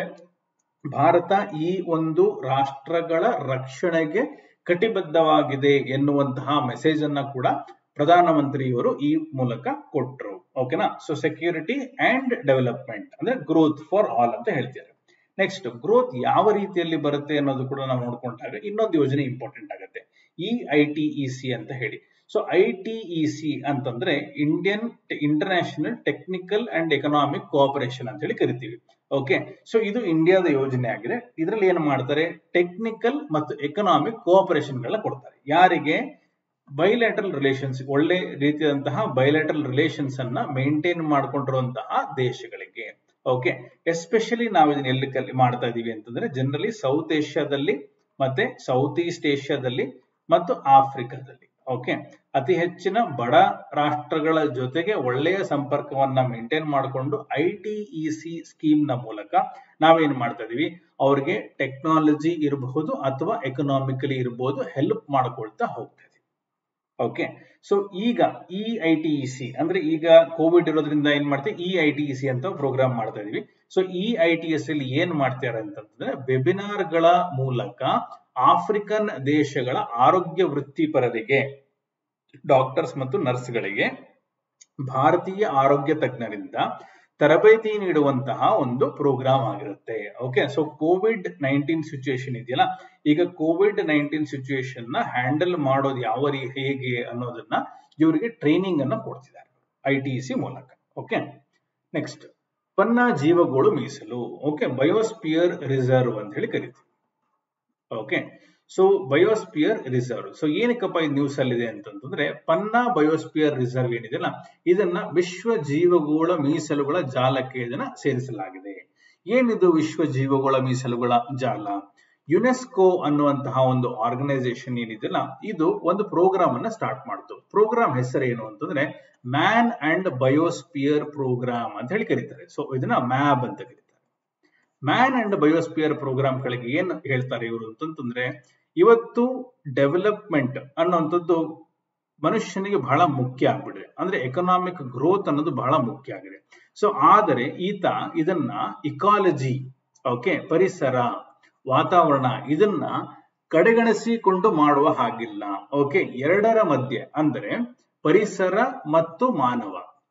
S1: ಭಾರತ ಈ ಒಂದು ರಾಷ್ಟ್ರಗಳ ರಕ್ಷಣೆಗೆ ಕಟಿಬದ್ಧವಾಗಿದೆ ಎನ್ನುವಂತಹ ಮೆಸೇಜ್ ಅನ್ನ ಕೂಡ ಪ್ರಧಾನಮಂತ್ರಿಯವರು ಈ ಮೂಲಕ ಕೊಟ್ಟರು ಓಕೆನಾ ಸೊ ಸೆಕ್ಯೂರಿಟಿ ಅಂಡ್ ಡೆವಲಪ್ಮೆಂಟ್ ಅಂದ್ರೆ ಗ್ರೋತ್ ಫಾರ್ ಆಲ್ ಅಂತ ಹೇಳ್ತಾರೆ ನೆಕ್ಸ್ಟ್ ಗ್ರೋತ್ ಯಾವ ರೀತಿಯಲ್ಲಿ ಬರುತ್ತೆ ಅನ್ನೋದು ಕೂಡ ನಾವು ನೋಡ್ಕೊಂಡಾಗ ಇನ್ನೊಂದು ಯೋಜನೆ ಇಂಪಾರ್ಟೆಂಟ್ ಆಗುತ್ತೆ E I T E C ಅಂತ ಹೇಳಿ so I T E C ಅಂತಂದ್ರೆ Indian international technical and economic cooperation ಅಂತ ಹೇಳಿ ಕರಿತೀವಿ ಓಕೆ ಸೊ ಇದು ಇಂಡಿಯಾದ ಯೋಜನೆ ಆಗಿದೆ ಇದರಲ್ಲಿ ಏನ್ ಮಾಡ್ತಾರೆ ಟೆಕ್ನಿಕಲ್ ಮತ್ತು ಎಕನಾಮಿಕ್ ಕೋಆಪರೇಷನ್ ಗಳನ್ನ ಕೊಡ್ತಾರೆ ಯಾರಿಗೆ ಬೈಲ್ಯಾಟ್ರಲ್ ರಿಲೇಷನ್ಸ್ ಒಳ್ಳೆ ರೀತಿಯಾದಂತಹ ಬೈಲ್ಯಾಟ್ರಲ್ ರಿಲೇಷನ್ಸ್ ಅನ್ನ ಮೇಂಟೈನ್ ಮಾಡ್ಕೊಂಡಿರುವಂತಹ ದೇಶಗಳಿಗೆ ಓಕೆ ಎಸ್ಪೆಷಲಿ ನಾವು ಇದನ್ನ ಎಲ್ಲಿ ಕಲಿ ಮಾಡ್ತಾ ಇದೀವಿ ಅಂತಂದ್ರೆ ಜನರಲಿ ಸೌತ್ ಏಷ್ಯಾದಲ್ಲಿ ಮತ್ತೆ ಸೌತ್ ಈಸ್ಟ್ ಏಷ್ಯಾದಲ್ಲಿ ಮತ್ತು ಆಫ್ರಿಕಾದಲ್ಲಿ ಓಕೆ ಅತಿ ಹೆಚ್ಚಿನ ಬಡ ರಾಷ್ಟ್ರಗಳ ಜೊತೆಗೆ ಒಳ್ಳೆಯ ಸಂಪರ್ಕವನ್ನ ಮೇಂಟೈನ್ ಮಾಡಿಕೊಂಡು I T E C scheme ನ ಮೂಲಕ ನಾವೇನ್ ಮಾಡ್ತಾ ಇದೀವಿ ಅವ್ರಿಗೆ ಟೆಕ್ನಾಲಜಿ ಇರಬಹುದು ಅಥವಾ ಎಕನಾಮಿಕಲಿ ಇರಬಹುದು ಹೆಲ್ಪ್ ಮಾಡ್ಕೊಳ್ತಾ ಹೋಗ್ತಾ ಇದೀವಿ ಓಕೆ ಸೊ ಈಗ E I T E C ಅಂದ್ರೆ ಈಗ ಕೋವಿಡ್ ಇರೋದ್ರಿಂದ ಏನ್ ಮಾಡ್ತೀವಿ E I T E C ಅಂತ ಪ್ರೋಗ್ರಾಮ್ ಮಾಡ್ತಾ ಇದೀವಿ so E I T S ಅಲ್ಲಿ ಏನ್ ಮಾಡ್ತಾರೆ ಅಂತಂದ್ರೆ ವೆಬಿನಾರ್ ಗಳ ಮೂಲಕ ಆಫ್ರಿಕನ್ ದೇಶಗಳ ಆರೋಗ್ಯ ವೃತ್ತಿಪರರಿಗೆ ಡಾಕ್ಟರ್ಸ್ ಮತ್ತು ನರ್ಸ್ಗಳಿಗೆ ಭಾರತೀಯ ಆರೋಗ್ಯ ತಜ್ಞರಿಂದ ತರಬೇತಿ ನೀಡುವಂತಹ ಒಂದು ಪ್ರೋಗ್ರಾಮ್ ಆಗಿರುತ್ತೆ okay so Covid nineteen situation ಇದೆಯಲ್ಲ ಈಗ ಕೋವಿಡ್ ನೈನ್ಟೀನ್ ಸಿಚುಯೇಷನ್ ನ ಹ್ಯಾಂಡಲ್ ಮಾಡೋದು ಯಾವ ರೀ ಹೇಗೆ ಅನ್ನೋದನ್ನ ಇವರಿಗೆ ಟ್ರೈನಿಂಗ್ ಅನ್ನ ಕೊಡ್ತಿದ್ದಾರೆ ಐ ಟಿ ಸಿ ಮೂಲಕ ಓಕೆ ನೆಕ್ಸ್ಟ್ ಪನ್ನ ಜೀವಗೋಳು ಮೀಸಲು ಓಕೆ ಬಯೋಸ್ಪಿಯರ್ ರಿಸರ್ವ್ ಅಂತ ಹೇಳಿ ಕರಿತೀವಿ okay so biosphere reserve so ಏನಕ್ಕಪ್ಪ ಈ ನ್ಯೂಸ್ ಅಲ್ಲಿದೆ ಅಂತಂದ್ರೆ ಪನ್ನಾ ಬಯೋಸ್ಪಿಯರ್ ರಿಸರ್ವ್ ಏನಿದೆಯಲ್ಲ ಇದನ್ನ ವಿಶ್ವ ಜೀವಗೋಳ ಮೀಸಲುಗಳ ಜಾಲಕ್ಕೆ ಇದನ್ನ ಸೇರಿಸಲಾಗಿದೆ ಏನಿದು ವಿಶ್ವ ಜೀವಗೋಳ ಮೀಸಲುಗಳ ಜಾಲ ಯುನೆಸ್ಕೋ ಅನ್ನುವಂತಹ ಒಂದು ಆರ್ಗನೈಸೇಷನ್ ಏನಿದೆಯಲ್ಲ ಇದು ಒಂದು ಪ್ರೋಗ್ರಾಮ್ ಅನ್ನ ಸ್ಟಾರ್ಟ್ ಮಾಡ್ತು ಪ್ರೋಗ್ರಾಮ್ ಹೆಸರು ಏನು ಅಂತಂದ್ರೆ ಮ್ಯಾನ್ ಅಂಡ್ ಬಯೋಸ್ಪಿಯರ್ ಪ್ರೋಗ್ರಾಮ್ ಅಂತ ಹೇಳಿ ಕರೀತಾರೆ ಸೊ ಇದನ್ನ ಮ್ಯಾಬ್ ಅಂತ ಕರೀತಾರೆ ಮ್ಯಾನ್ ಅಂಡ್ ಬಯೋಸ್ಪಿಯರ್ ಪ್ರೋಗ್ರಾಮ್ ಗಳಿಗೆ ಏನ್ ಹೇಳ್ತಾರೆ ಇವರು ಅಂತಂತಂದ್ರೆ ಇವತ್ತು ಡೆವಲಪ್ಮೆಂಟ್ ಅನ್ನುವಂಥದ್ದು ಮನುಷ್ಯನಿಗೆ ಬಹಳ ಮುಖ್ಯ ಆಗ್ಬಿಟ್ಟಿದೆ ಅಂದ್ರೆ ಎಕನಾಮಿಕ್ ಗ್ರೋತ್ ಅನ್ನೋದು ಬಹಳ ಮುಖ್ಯ ಆಗಿದೆ ಸೊ ಆದರೆ ಈತ ಇದನ್ನ ಇಕಾಲಜಿ ಓಕೆ ಪರಿಸರ ವಾತಾವರಣ ಇದನ್ನ ಕಡೆಗಣಿಸಿಕೊಂಡು ಮಾಡುವ ಹಾಗಿಲ್ಲ ಓಕೆ ಎರಡರ ಮಧ್ಯೆ ಅಂದ್ರೆ ಪರಿಸರ ಮತ್ತು ಮಾನವ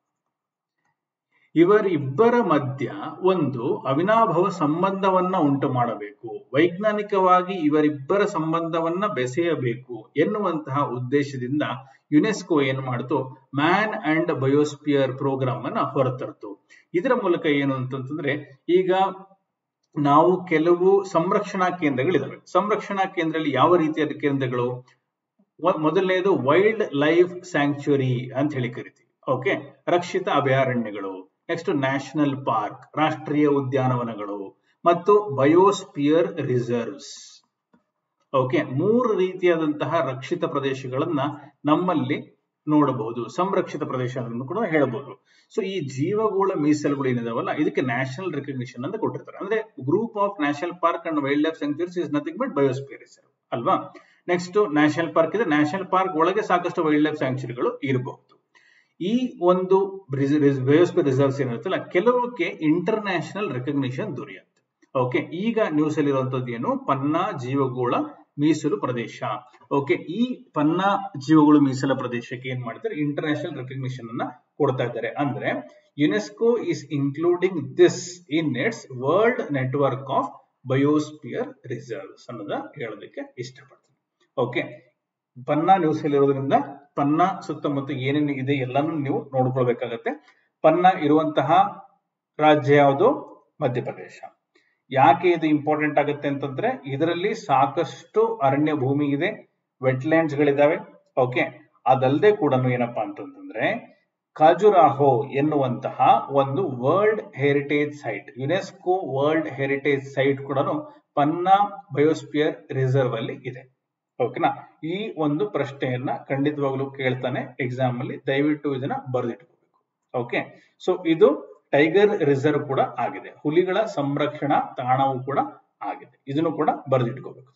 S1: ಇವರಿಬ್ಬರ ಮಧ್ಯ ಒಂದು ಅವಿನಾಭಾವ ಸಂಬಂಧವನ್ನ ಉಂಟು ಮಾಡಬೇಕು ವೈಜ್ಞಾನಿಕವಾಗಿ ಇವರಿಬ್ಬರ ಸಂಬಂಧವನ್ನ ಬೆಸೆಯಬೇಕು ಎನ್ನುವಂತಹ ಉದ್ದೇಶದಿಂದ ಯುನೆಸ್ಕೋ ಏನ್ ಮಾಡ್ತು ಮ್ಯಾನ್ ಅಂಡ್ ಬಯೋಸ್ಪಿಯರ್ ಪ್ರೋಗ್ರಾಮ್ ಅನ್ನ ಹೊರತರ್ತು ಇದರ ಮೂಲಕ ಏನು ಅಂತಂತಂದ್ರೆ ಈಗ ನಾವು ಕೆಲವು ಸಂರಕ್ಷಣಾ ಕೇಂದ್ರಗಳಿದಾವೆ ಸಂರಕ್ಷಣಾ ಕೇಂದ್ರದಲ್ಲಿ ಯಾವ ರೀತಿಯಾದ ಕೇಂದ್ರಗಳು ಮೊದಲನೇದು ವೈಲ್ಡ್ ಲೈಫ್ ಸ್ಯಾಂಕ್ಚುರಿ ಅಂತ ಹೇಳಿ ಕರಿತೀವಿ ಓಕೆ ರಕ್ಷಿತ ಅಭಯಾರಣ್ಯಗಳು ನೆಕ್ಸ್ಟ್ ನ್ಯಾಷನಲ್ ಪಾರ್ಕ್ ರಾಷ್ಟ್ರೀಯ ಉದ್ಯಾನವನಗಳು ಮತ್ತು ಬಯೋಸ್ಪಿಯರ್ ರಿಸರ್ವ್ಸ್ ಓಕೆ ಮೂರು ರೀತಿಯಾದಂತಹ ರಕ್ಷಿತ ಪ್ರದೇಶಗಳನ್ನ ನಮ್ಮಲ್ಲಿ ನೋಡಬಹುದು ಸಂರಕ್ಷಿತ ಪ್ರದೇಶ ಅಂತ ಕೂಡ ಹೇಳಬಹುದು ಸೊ ಈ ಜೀವಗೋಳ ಮೀಸಲುಗಳು ಏನಿದಾವಲ್ಲ ಇದಕ್ಕೆ ನ್ಯಾಷನಲ್ ರೆಕಗ್ನಿಷನ್ ಅಂತ ಕೊಟ್ಟಿರ್ತಾರೆ ಅಂದ್ರೆ group of national park and wildlife sanctuaries is nothing but biosphere reserve ಅಲ್ವಾ ನೆಕ್ಸ್ಟ್ ನ್ಯಾಷನಲ್ ಪಾರ್ಕ್ ಇದೆ ನ್ಯಾಷನಲ್ ಪಾರ್ಕ್ ಒಳಗೆ ಸಾಕಷ್ಟು ವೈಲ್ಡ್ ಲೈಫ್ ಸ್ಯಾಂಕ್ಚುರಿಗಳು ಇರಬಹುದು ಈ ಒಂದು ಬಯೋಸ್ಪಿಯರ್ ರಿಸರ್ವ್ಸ್ ಏನಿರುತ್ತಲ್ಲ ಕೆಲವಕ್ಕೆ ಇಂಟರ್ನ್ಯಾಷನಲ್ ರೆಕಗ್ನಿಷನ್ ದೊರೆಯುತ್ತೆ ಓಕೆ ಈಗ ನ್ಯೂಸ್ ಅಲ್ಲಿ ಇರುವಂತದ್ದು ಏನು ಪನ್ನಾ ಜೀವಗೋಳ ಮೀಸಲು ಪ್ರದೇಶ ಓಕೆ ಈ ಪನ್ನಾ ಜೀವಗಳು ಮೀಸಲ ಪ್ರದೇಶಕ್ಕೆ ಏನ್ ಮಾಡ್ತಾರೆ ಇಂಟರ್ನ್ಯಾಷನಲ್ ರೆಕಗ್ನಿಷನ್ ಅನ್ನ ಕೊಡ್ತಾ ಇದ್ದಾರೆ ಅಂದ್ರೆ UNESCO is including this in its world network of biosphere reserves ಅನ್ನೋದ ಹೇಳೋದಕ್ಕೆ ಇಷ್ಟಪಡ್ತೀನಿ ಓಕೆ ಪನ್ನಾ ನ್ಯೂಸ್ ಇರೋದ್ರಿಂದ ಪನ್ನಾ ಸುತ್ತಮುತ್ತ ಏನೇನು ಇದೆ ಎಲ್ಲಾನು ನೀವು ನೋಡ್ಕೊಳ್ಬೇಕಾಗತ್ತೆ ಪನ್ನಾ ಇರುವಂತಹ ರಾಜ್ಯ ಯಾವುದು ಮಧ್ಯಪ್ರದೇಶ ಯಾಕೆ ಇದು ಇಂಪಾರ್ಟೆಂಟ್ ಆಗುತ್ತೆ ಅಂತಂದ್ರೆ ಇದರಲ್ಲಿ ಸಾಕಷ್ಟು ಅರಣ್ಯ ಭೂಮಿ ಇದೆ ವೆಟ್ಲ್ಯಾಂಡ್ಸ್ ಗಳಿದಾವೆ ಓಕೆ ಅದಲ್ಲದೆ ಕೂಡ ಏನಪ್ಪಾ ಅಂತಂದ್ರೆ ಖಾಜುರಾಹೋ ಎನ್ನುವಂತಹ ಒಂದು world heritage site UNESCO world heritage site ಕೂಡ ಪನ್ನಾ ಬಯೋಸ್ಪಿಯರ್ ರಿಸರ್ವ್ ಅಲ್ಲಿ ಇದೆ ಓಕೆನಾ ಈ ಒಂದು ಪ್ರಶ್ನೆಯನ್ನ ಖಂಡಿತವಾಗ್ಲೂ ಕೇಳ್ತಾನೆ ಎಕ್ಸಾಮ್ ಅಲ್ಲಿ ದಯವಿಟ್ಟು ಇದನ್ನ ಬರೆದಿಟ್ಕೋಬೇಕು ಓಕೆ ಸೊ ಇದು ಟೈಗರ್ ರಿಸರ್ವ್ ಕೂಡ ಆಗಿದೆ ಹುಲಿಗಳ ಸಂರಕ್ಷಣಾ ತಾಣವು ಕೂಡ ಆಗಿದೆ ಇದನ್ನು ಕೂಡ ಬರೆದಿಟ್ಕೋಬೇಕು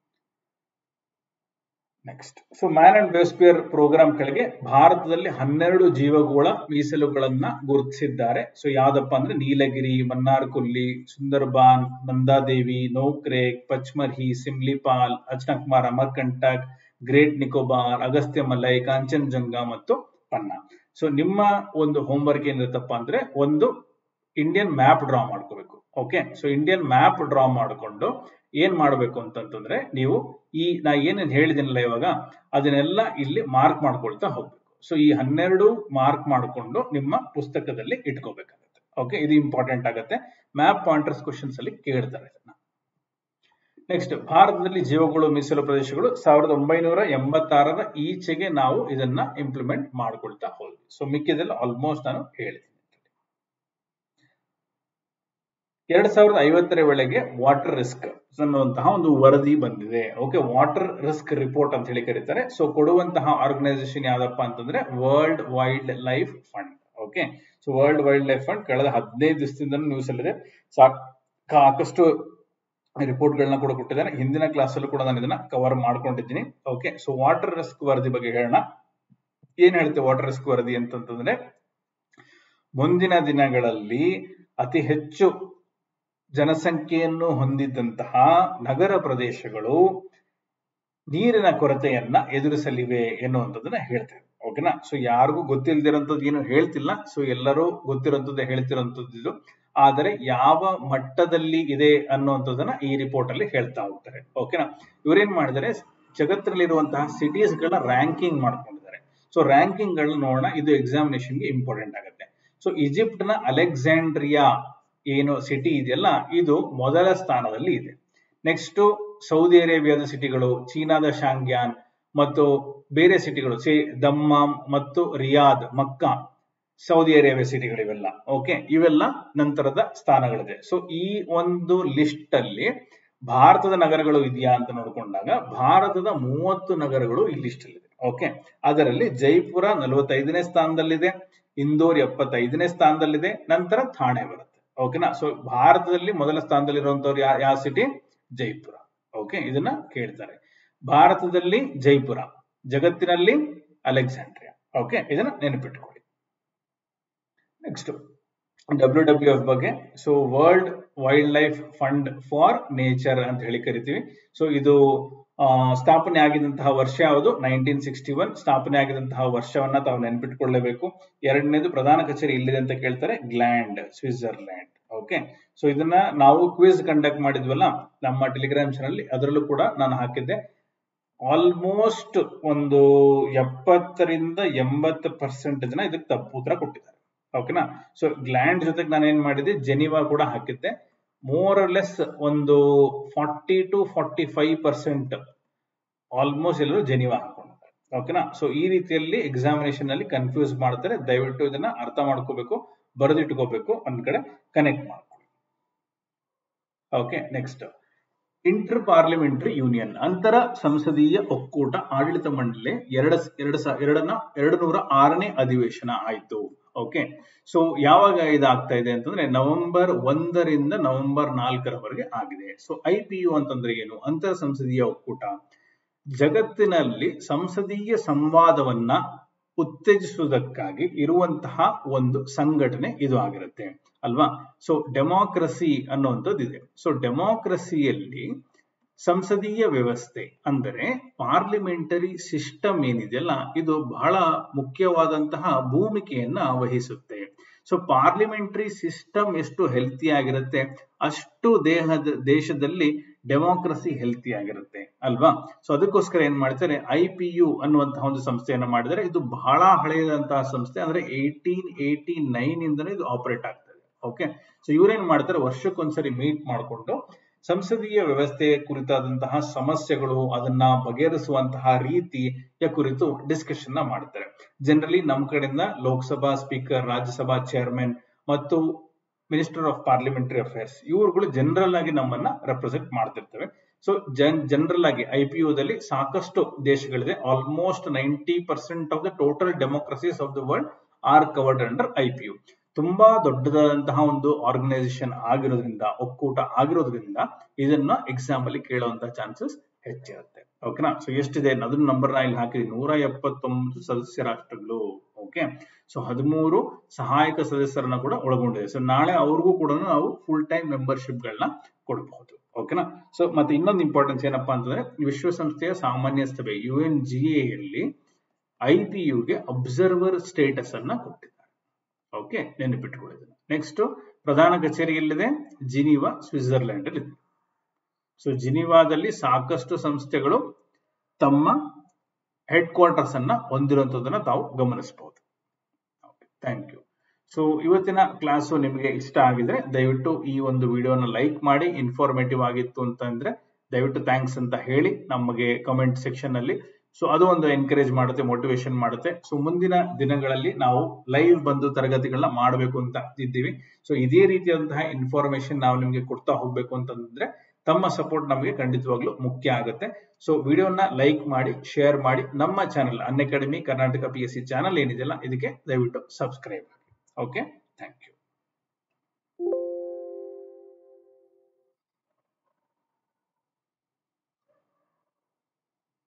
S1: next so man and biosphere program ಕೆಳಗೆ ಭಾರತದಲ್ಲಿ ಹನ್ನೆರಡು ಜೀವಗೋಳ ಮೀಸಲುಗಳನ್ನ ಗುರುತಿಸಿದ್ದಾರೆ ಸೊ ಯಾವ್ದಪ್ಪ ಅಂದ್ರೆ ನೀಲಗಿರಿ ಮನ್ನಾರ್ಕೊಲ್ಲಿ ಸುಂದರ್ಬಾನ್ ನಂದಾದೇವಿ ನೌಕ್ರೇಕ್ ಪಚ್ಮರ್ಹಿ ಸಿಮ್ಲಿಪಾಲ್ ಅಚ್ನಕ್ಮಾರ್ ಅಮರ್ಕಂಟಕ್ ಗ್ರೇಟ್ ನಿಕೋಬಾರ್ ಅಗಸ್ತ್ಯ ಮಲೈ ಕಾಂಚನಜಂಗಾ ಮತ್ತು ಪನ್ನಾ ಸೊ ನಿಮ್ಮ ಒಂದು ಹೋಮ್ವರ್ಕ್ ಏನಿರುತ್ತಪ್ಪ ಅಂದ್ರೆ ಒಂದು ಇಂಡಿಯನ್ ಮ್ಯಾಪ್ ಡ್ರಾ ಮಾಡ್ಕೋಬೇಕು okay so Indian map draw ಮಾಡಿಕೊಂಡು ಏನ್ ಮಾಡಬೇಕು ಅಂತಂತಂದ್ರೆ ನೀವು ಈ ನಾ ಏನೇನ್ ಹೇಳಿದಿನಲ್ಲ ಇವಾಗ ಅದನ್ನೆಲ್ಲ ಇಲ್ಲಿ ಮಾರ್ಕ್ ಮಾಡ್ಕೊಳ್ತಾ ಹೋಗ್ಬೇಕು ಸೊ ಈ ಹನ್ನೆರಡು ಮಾರ್ಕ್ ಮಾಡಿಕೊಂಡು ನಿಮ್ಮ ಪುಸ್ತಕದಲ್ಲಿ ಇಟ್ಕೋಬೇಕಾಗುತ್ತೆ ಓಕೆ ಇದು ಇಂಪಾರ್ಟೆಂಟ್ ಆಗುತ್ತೆ ಮ್ಯಾಪ್ ಪಾಯಿಂಟರ್ಸ್ ಕ್ವಶನ್ಸ್ ಅಲ್ಲಿ ಕೇಳ್ತಾರೆ ಇದನ್ನ ನೆಕ್ಸ್ಟ್ ಭಾರತದಲ್ಲಿ ಜೀವಗಳು ಮೀಸಲು ಪ್ರದೇಶಗಳು ಸಾವಿರದ ಒಂಬೈನೂರ ಎಂಬತ್ತಾರರ ಈಚೆಗೆ ನಾವು ಇದನ್ನ ಇಂಪ್ಲಿಮೆಂಟ್ ಮಾಡ್ಕೊಳ್ತಾ ಹೋದ್ವಿ ಸೊ ಮಿಕ್ಕಿದೆಲ್ಲ ಆಲ್ಮೋಸ್ಟ್ ನಾನು ಹೇಳಿದ್ದೀನಿ ಎರಡ್ ಸಾವಿರದ ಐವತ್ತರ ವೇಳೆಗೆ ವಾಟರ್ ರಿಸ್ಕ್ ಅನ್ನುವಂತಹ ಒಂದು ವರದಿ ಬಂದಿದೆ ಓಕೆ ವಾಟರ್ ರಿಸ್ಕ್ ರಿಪೋರ್ಟ್ ಅಂತ ಹೇಳಿ ಕರೀತಾರೆ ಸೊ ಕೊಡುವಂತಹ ಆರ್ಗನೈಸೇಷನ್ ಯಾವ್ದಪ್ಪ ಅಂತಂದ್ರೆ world wildlife fund okay so world wildlife fund ಕಳೆದ ಹದಿನೈದು ದಿವಸದಿಂದ ನ್ಯೂಸ್ ಅಲ್ಲಿದೆ ಸಾಕಷ್ಟು ರಿಪೋರ್ಟ್ ಗಳನ್ನ ಕೂಡ ಕೊಟ್ಟಿದ್ದಾರೆ ಹಿಂದಿನ ಕ್ಲಾಸ್ ಅಲ್ಲೂ ಕೂಡ ನಾನು ಇದನ್ನ ಕವರ್ ಮಾಡ್ಕೊಂಡಿದ್ದೀನಿ ಓಕೆ ಸೊ ವಾಟರ್ ರಿಸ್ಕ್ ವರದಿ ಬಗ್ಗೆ ಹೇಳೋಣ ಏನ್ ಹೇಳುತ್ತೆ ವಾಟರ್ ರಿಸ್ಕ್ ವರದಿ ಅಂತಂತಂದ್ರೆ ಮುಂದಿನ ದಿನಗಳಲ್ಲಿ ಅತಿ ಹೆಚ್ಚು ಜನಸಂಖ್ಯೆಯನ್ನು ಹೊಂದಿದ್ದಂತಹ ನಗರ ಪ್ರದೇಶಗಳು ನೀರಿನ ಕೊರತೆಯನ್ನ ಎದುರಿಸಲಿವೆ ಎನ್ನುವಂಥದ್ದನ್ನ ಹೇಳ್ತೇವೆ ಓಕೆನಾ ಸೊ ಯಾರಿಗೂ ಗೊತ್ತಿಲ್ದಿರೋಂಥದ್ದು ಏನು ಹೇಳ್ತಿಲ್ಲ ಸೊ ಎಲ್ಲರೂ ಗೊತ್ತಿರೋಂಥದ್ದು ಹೇಳ್ತಿರೋಂಥದ್ದು ಇದು ಆದರೆ ಯಾವ ಮಟ್ಟದಲ್ಲಿ ಇದೆ ಅನ್ನುವಂಥದ್ದನ್ನ ಈ ರಿಪೋರ್ಟ್ ಅಲ್ಲಿ ಹೇಳ್ತಾ ಹೋಗ್ತಾರೆ ಓಕೆನಾ ಇವ್ರೇನ್ ಮಾಡಿದರೆ ಜಗತ್ತಿನಲ್ಲಿರುವಂತಹ ಸಿಟೀಸ್ ಗಳ ರ್ಯಾಂಕಿಂಗ್ ಮಾಡ್ಕೊಂಡಿದ್ದಾರೆ ಸೊ ರ್ಯಾಂಕಿಂಗ್ ಗಳನ್ನ ನೋಡೋಣ ಇದು ಎಕ್ಸಾಮಿನೇಷನ್ ಗೆ ಇಂಪಾರ್ಟೆಂಟ್ ಆಗುತ್ತೆ ಸೊ ಈಜಿಪ್ಟ್ ನ ಅಲೆಕ್ಸಾಂಡ್ರಿಯಾ ಏನು ಸಿಟಿ ಇದೆಯಲ್ಲ ಇದು ಮೊದಲ ಸ್ಥಾನದಲ್ಲಿ ಇದೆ ನೆಕ್ಸ್ಟ್ ಸೌದಿ ಅರೇಬಿಯಾದ ಸಿಟಿಗಳು ಚೀನಾದ ಶಾಂಗ್ಯಾನ್ ಮತ್ತು ಬೇರೆ ಸಿಟಿಗಳು ಸೇ ದಮ್ಮಾಮ್ ಮತ್ತು ರಿಯಾದ್ ಮಕ್ಕಾ ಸೌದಿ ಅರೇಬಿಯಾ ಸಿಟಿಗಳಿವೆಲ್ಲ ಓಕೆ ಇವೆಲ್ಲ ನಂತರದ ಸ್ಥಾನಗಳಿದೆ ಸೊ ಈ ಒಂದು ಲಿಸ್ಟ್ ಅಲ್ಲಿ ಭಾರತದ ನಗರಗಳು ಇದೆಯಾ ಅಂತ ನೋಡಿಕೊಂಡಾಗ ಭಾರತದ ಮೂವತ್ತು ನಗರಗಳು ಈ ಲಿಸ್ಟ್ ಅಲ್ಲಿ ಇದೆ ಓಕೆ ಅದರಲ್ಲಿ ಜೈಪುರ ನಲವತ್ತೈದನೇ ಸ್ಥಾನದಲ್ಲಿದೆ ಇಂದೋರ್ ಎಪ್ಪತ್ತೈದನೇ ಸ್ಥಾನದಲ್ಲಿದೆ ನಂತರ ಥಾಣೆ ಬರುತ್ತೆ ಓಕೆನಾ ಸೊ ಭಾರತದಲ್ಲಿ ಮೊದಲ ಸ್ಥಾನದಲ್ಲಿರುವಂತವ್ರು ಯಾವ ಸಿಟಿ ಜೈಪುರ ಓಕೆ ಇದನ್ನ ಕೇಳ್ತಾರೆ ಭಾರತದಲ್ಲಿ ಜೈಪುರ ಜಗತ್ತಿನಲ್ಲಿ ಅಲೆಕ್ಸಾಂಡ್ರಿಯಾ ಓಕೆ ಇದನ್ನ ನೆನಪಿಟ್ಕೊಳ್ಳಿ ನೆಕ್ಸ್ಟ್ ಡಬ್ಲ್ಯೂ ಡಬ್ಲ್ಯೂ ಎಫ್ ಬಗ್ಗೆ so world wildlife fund for nature ಅಂತ ಹೇಳಿ ಕರಿತೀವಿ ಸೊ ಇದು ಸ್ಥಾಪನೆ ಆಗಿದಂತಹ ವರ್ಷ ಯಾವುದು ನೈನ್ಟೀನ್ ಸಿಕ್ಸ್ಟಿ ಒನ್ ಸ್ಥಾಪನೆ ಆಗಿದಂತಹ ವರ್ಷವನ್ನ ತಾವು ನೆನ್ಪಿಟ್ಕೊಳ್ಳೇಬೇಕು ಎರಡನೇದು ಪ್ರಧಾನ ಕಚೇರಿ ಇಲ್ಲಿದೆ ಅಂತ ಕೇಳ್ತಾರೆ ಗ್ಲ್ಯಾಂಡ್ ಸ್ವಿಟ್ಜರ್ಲ್ಯಾಂಡ್ ಓಕೆ ಸೊ ಇದನ್ನ ನಾವು ಕ್ವಿಜ್ ಕಂಡಕ್ಟ್ ಮಾಡಿದ್ವಲ್ಲ ನಮ್ಮ ಟೆಲಿಗ್ರಾಮ್ ಚಾನಲ್ ಅದರಲ್ಲೂ ಕೂಡ ನಾನು ಹಾಕಿದ್ದೆ ಆಲ್ಮೋಸ್ಟ್ ಒಂದು ಎಪ್ಪತ್ತರಿಂದ ಎಂಬತ್ತು ಪರ್ಸೆಂಟ್ ಜನ ಇದಕ್ಕೆ ತಪ್ಪು ಉತ್ತರ ಕೊಟ್ಟಿದ್ದಾರೆ ಓಕೆನಾ ಸೊ ಗ್ಲ್ಯಾಂಡ್ ಜೊತೆಗೆ ನಾನು ಏನ್ ಮಾಡಿದ್ದೆ ಜೆನಿವಾ ಕೂಡ ಹಾಕಿದ್ದೆ ಮೋರ್ ಲೆಸ್ ಒಂದು forty to forty five percent almost ಎಲ್ಲರೂ ಜೆನಿವಾ ಹಾಕೊಂಡಿದ್ದಾರೆ ಓಕೆನಾ ಸೊ ಈ ರೀತಿಯಲ್ಲಿ ಎಕ್ಸಾಮಿನೇಷನ್ ಅಲ್ಲಿ ಕನ್ಫ್ಯೂಸ್ ಮಾಡ್ತಾರೆ ದಯವಿಟ್ಟು ಇದನ್ನ ಅರ್ಥ ಮಾಡ್ಕೋಬೇಕು ಬರೆದಿಟ್ಕೋಬೇಕು ಒಂದ್ ಕಡೆ ಕನೆಕ್ಟ್ ಮಾಡ್ಕೊಳ್ಳಿ okay next inter parliamentary union ಅಂತರ ಸಂಸದೀಯ ಒಕ್ಕೂಟ ಆಡಳಿತ ಮಂಡಳಿ ಎರಡ ಎರಡ್ ಎರಡನ ಎರಡು ನೂರ ಆರನೇ ಅಧಿವೇಶನ ಆಯ್ತು ಓಕೆ ಸೊ ಯಾವಾಗ ಇದಾಗ್ತಾ ಇದೆ ಅಂತಂದ್ರೆ ನವೆಂಬರ್ ಒಂದರಿಂದ ನವೆಂಬರ್ ನಾಲ್ಕರವರೆಗೆ ಆಗಿದೆ ಸೊ ಐ ಪಿ ಯು ಅಂತಂದ್ರೆ ಏನು ಅಂತರ ಸಂಸದೀಯ ಒಕ್ಕೂಟ ಜಗತ್ತಿನಲ್ಲಿ ಸಂಸದೀಯ ಸಂವಾದವನ್ನ ಉತ್ತೇಜಿಸುವುದಕ್ಕಾಗಿ ಇರುವಂತಹ ಒಂದು ಸಂಘಟನೆ ಇದು ಆಗಿರುತ್ತೆ ಅಲ್ವಾ ಸೊ ಡೆಮಾಕ್ರಸಿ ಅನ್ನುವಂಥದ್ದು ಇದೆ ಸೊ ಡೆಮಾಕ್ರಸಿಯಲ್ಲಿ ಸಂಸದೀಯ ವ್ಯವಸ್ಥೆ ಅಂದರೆ ಪಾರ್ಲಿಮೆಂಟರಿ ಸಿಸ್ಟಮ್ ಏನಿದೆಯಲ್ಲ ಇದು ಬಹಳ ಮುಖ್ಯವಾದಂತಹ ಭೂಮಿಕೆಯನ್ನ ವಹಿಸುತ್ತೆ ಸೊ ಪಾರ್ಲಿಮೆಂಟರಿ ಸಿಸ್ಟಮ್ ಎಷ್ಟು ಹೆಲ್ತಿ ಆಗಿರುತ್ತೆ ಅಷ್ಟು ದೇಹದ ದೇಶದಲ್ಲಿ ಡೆಮೋಕ್ರಸಿ ಹೆಲ್ತಿ ಆಗಿರುತ್ತೆ ಅಲ್ವಾ ಸೊ ಅದಕ್ಕೋಸ್ಕರ ಏನ್ ಮಾಡ್ತಾರೆ ಐ ಪಿ ಯು ಅನ್ನುವಂತಹ ಒಂದು ಸಂಸ್ಥೆಯನ್ನ ಮಾಡಿದರೆ ಇದು ಬಹಳ ಹಳೆಯದಂತಹ ಸಂಸ್ಥೆ ಅಂದ್ರೆ ಏಯ್ಟೀನ್ ಏಯ್ಟಿ ನೈನ್ ಇಂದನೇ ಇದು ಆಪರೇಟ್ ಆಗ್ತದೆ ಓಕೆ ಸೊ ಇವ್ರೇನ್ ಮಾಡ್ತಾರೆ ವರ್ಷಕ್ಕೊಂದ್ಸರಿ ಮೀಟ್ ಮಾಡಿಕೊಂಡು ಸಂಸದೀಯ ವ್ಯವಸ್ಥೆ ಕುರಿತಾದಂತಹ ಸಮಸ್ಯೆಗಳು ಅದನ್ನ ಬಗೆಹರಿಸುವಂತಹ ರೀತಿಯ ಕುರಿತು ಡಿಸ್ಕಷನ್ ನ ಮಾಡ್ತಾರೆ ಜನರಲಿ ನಮ್ಮ ಕಡೆಯಿಂದ ಲೋಕಸಭಾ ಸ್ಪೀಕರ್ ರಾಜ್ಯಸಭಾ ಚೇರ್ಮನ್ ಮತ್ತು ಮಿನಿಸ್ಟರ್ ಆಫ್ ಪಾರ್ಲಿಮೆಂಟರಿ ಅಫೇರ್ಸ್ ಇವರುಗಳು ಜನರಲ್ ಆಗಿ ನಮ್ಮನ್ನ ರೆಪ್ರೆಸೆಂಟ್ ಮಾಡ್ತಿರ್ತವೆ ಸೊ ಜನ್ ಜನರಲ್ ಆಗಿ ಐ ಪಿ ಯುದಲ್ಲಿ ಸಾಕಷ್ಟು ದೇಶಗಳಿದೆ almost ninety percent of the total democracies of the world are covered under I P U ತುಂಬಾ ದೊಡ್ಡದಾದಂತಹ ಒಂದು ಆರ್ಗನೈಸೇಷನ್ ಆಗಿರೋದ್ರಿಂದ ಒಕ್ಕೂಟ ಆಗಿರೋದ್ರಿಂದ ಇದನ್ನ ಎಕ್ಸಾಮ್ ಅಲ್ಲಿ ಕೇಳುವಂತಹ ಚಾನ್ಸಸ್ ಹೆಚ್ಚಿರುತ್ತೆ ಓಕೆನಾ ಸೊ ಎಷ್ಟಿದೆ ಅದನ್ನ ನಂಬರ್ ನ ಇಲ್ಲಿ ಹಾಕಿದ್ವಿ ನೂರ ಎಪ್ಪತ್ತೊಂಬತ್ತು ಸದಸ್ಯ ರಾಷ್ಟ್ರಗಳು ಓಕೆ ಸೊ ಹದಿಮೂರು ಸಹಾಯಕ ಸದಸ್ಯರನ್ನ ಕೂಡ ಒಳಗೊಂಡಿದೆ ಸೊ ನಾಳೆ ಅವ್ರಿಗೂ ಕೂಡ ನಾವು ಫುಲ್ ಟೈಮ್ ಮೆಂಬರ್ಶಿಪ್ ಗಳನ್ನ ಕೊಡಬಹುದು ಓಕೆನಾ ಸೊ ಮತ್ತೆ ಇನ್ನೊಂದು ಇಂಪಾರ್ಟೆನ್ಸ್ ಏನಪ್ಪಾ ಅಂತಂದ್ರೆ ವಿಶ್ವಸಂಸ್ಥೆಯ ಸಾಮಾನ್ಯ ಸಭೆ ಯು ಎನ್ ಜಿ ಎಲ್ಲಿ ಐ ಪಿ ಯುಗೆ ಅಬ್ಸರ್ವರ್ ಸ್ಟೇಟಸ್ ಅನ್ನ ಕೊಟ್ಟಿದ್ದಾರೆ ಓಕೆ ನೆನಪಿಟ್ಟುಕೊಳ್ಳಿದ್ದೀನಿ ನೆಕ್ಸ್ಟ್ ಪ್ರಧಾನ ಕಚೇರಿ ಎಲ್ಲಿದೆ ಜಿನಿವಾ ಸ್ವಿಟ್ಜರ್ಲೆಂಡ್ ಅಲ್ಲಿ ಇದೆ ಸೊ ಜಿನಿವಾದಲ್ಲಿ ಸಾಕಷ್ಟು ಸಂಸ್ಥೆಗಳು ತಮ್ಮ ಹೆಡ್ ಕ್ವಾರ್ಟರ್ಸ್ ಅನ್ನ ಹೊಂದಿರುವಂತದನ್ನ ತಾವು ಗಮನಿಸಬಹುದು ಥ್ಯಾಂಕ್ ಯು ಸೊ ಇವತ್ತಿನ ಕ್ಲಾಸು ನಿಮಗೆ ಇಷ್ಟ ಆಗಿದ್ರೆ ದಯವಿಟ್ಟು ಈ ಒಂದು ವಿಡಿಯೋನ ಲೈಕ್ ಮಾಡಿ ಇನ್ಫಾರ್ಮೇಟಿವ್ ಆಗಿತ್ತು ಅಂತಂದ್ರೆ ದಯವಿಟ್ಟು ಥ್ಯಾಂಕ್ಸ್ ಅಂತ ಹೇಳಿ ನಮಗೆ ಕಮೆಂಟ್ ಸೆಕ್ಷನ್ ಅಲ್ಲಿ ಸೊ ಅದು ಒಂದು ಎನ್ಕರೇಜ್ ಮಾಡುತ್ತೆ ಮೋಟಿವೇಶನ್ ಮಾಡುತ್ತೆ ಸೊ ಮುಂದಿನ ದಿನಗಳಲ್ಲಿ ನಾವು ಲೈವ್ ಬಂದು ತರಗತಿಗಳನ್ನ ಮಾಡಬೇಕು ಅಂತ ಇದ್ದೀವಿ ಸೊ ಇದೇ ರೀತಿಯಾದಂತಹ ಇನ್ಫಾರ್ಮೇಶನ್ ನಾವು ನಿಮಗೆ ಕೊಡ್ತಾ ಹೋಗ್ಬೇಕು ಅಂತಂದ್ರೆ ತಮ್ಮ ಸಪೋರ್ಟ್ ನಮಗೆ ಖಂಡಿತವಾಗ್ಲೂ ಮುಖ್ಯ ಆಗುತ್ತೆ ಸೊ ವಿಡಿಯೋನ ಲೈಕ್ ಮಾಡಿ ಶೇರ್ ಮಾಡಿ ನಮ್ಮ channel Unacademy Karnataka P S C channel ಏನಿದೆಯಲ್ಲ ಇದಕ್ಕೆ ದಯವಿಟ್ಟು ಸಬ್ಸ್ಕ್ರೈಬ್ ಆಗಿ ಓಕೆ ಥ್ಯಾಂಕ್ ಯು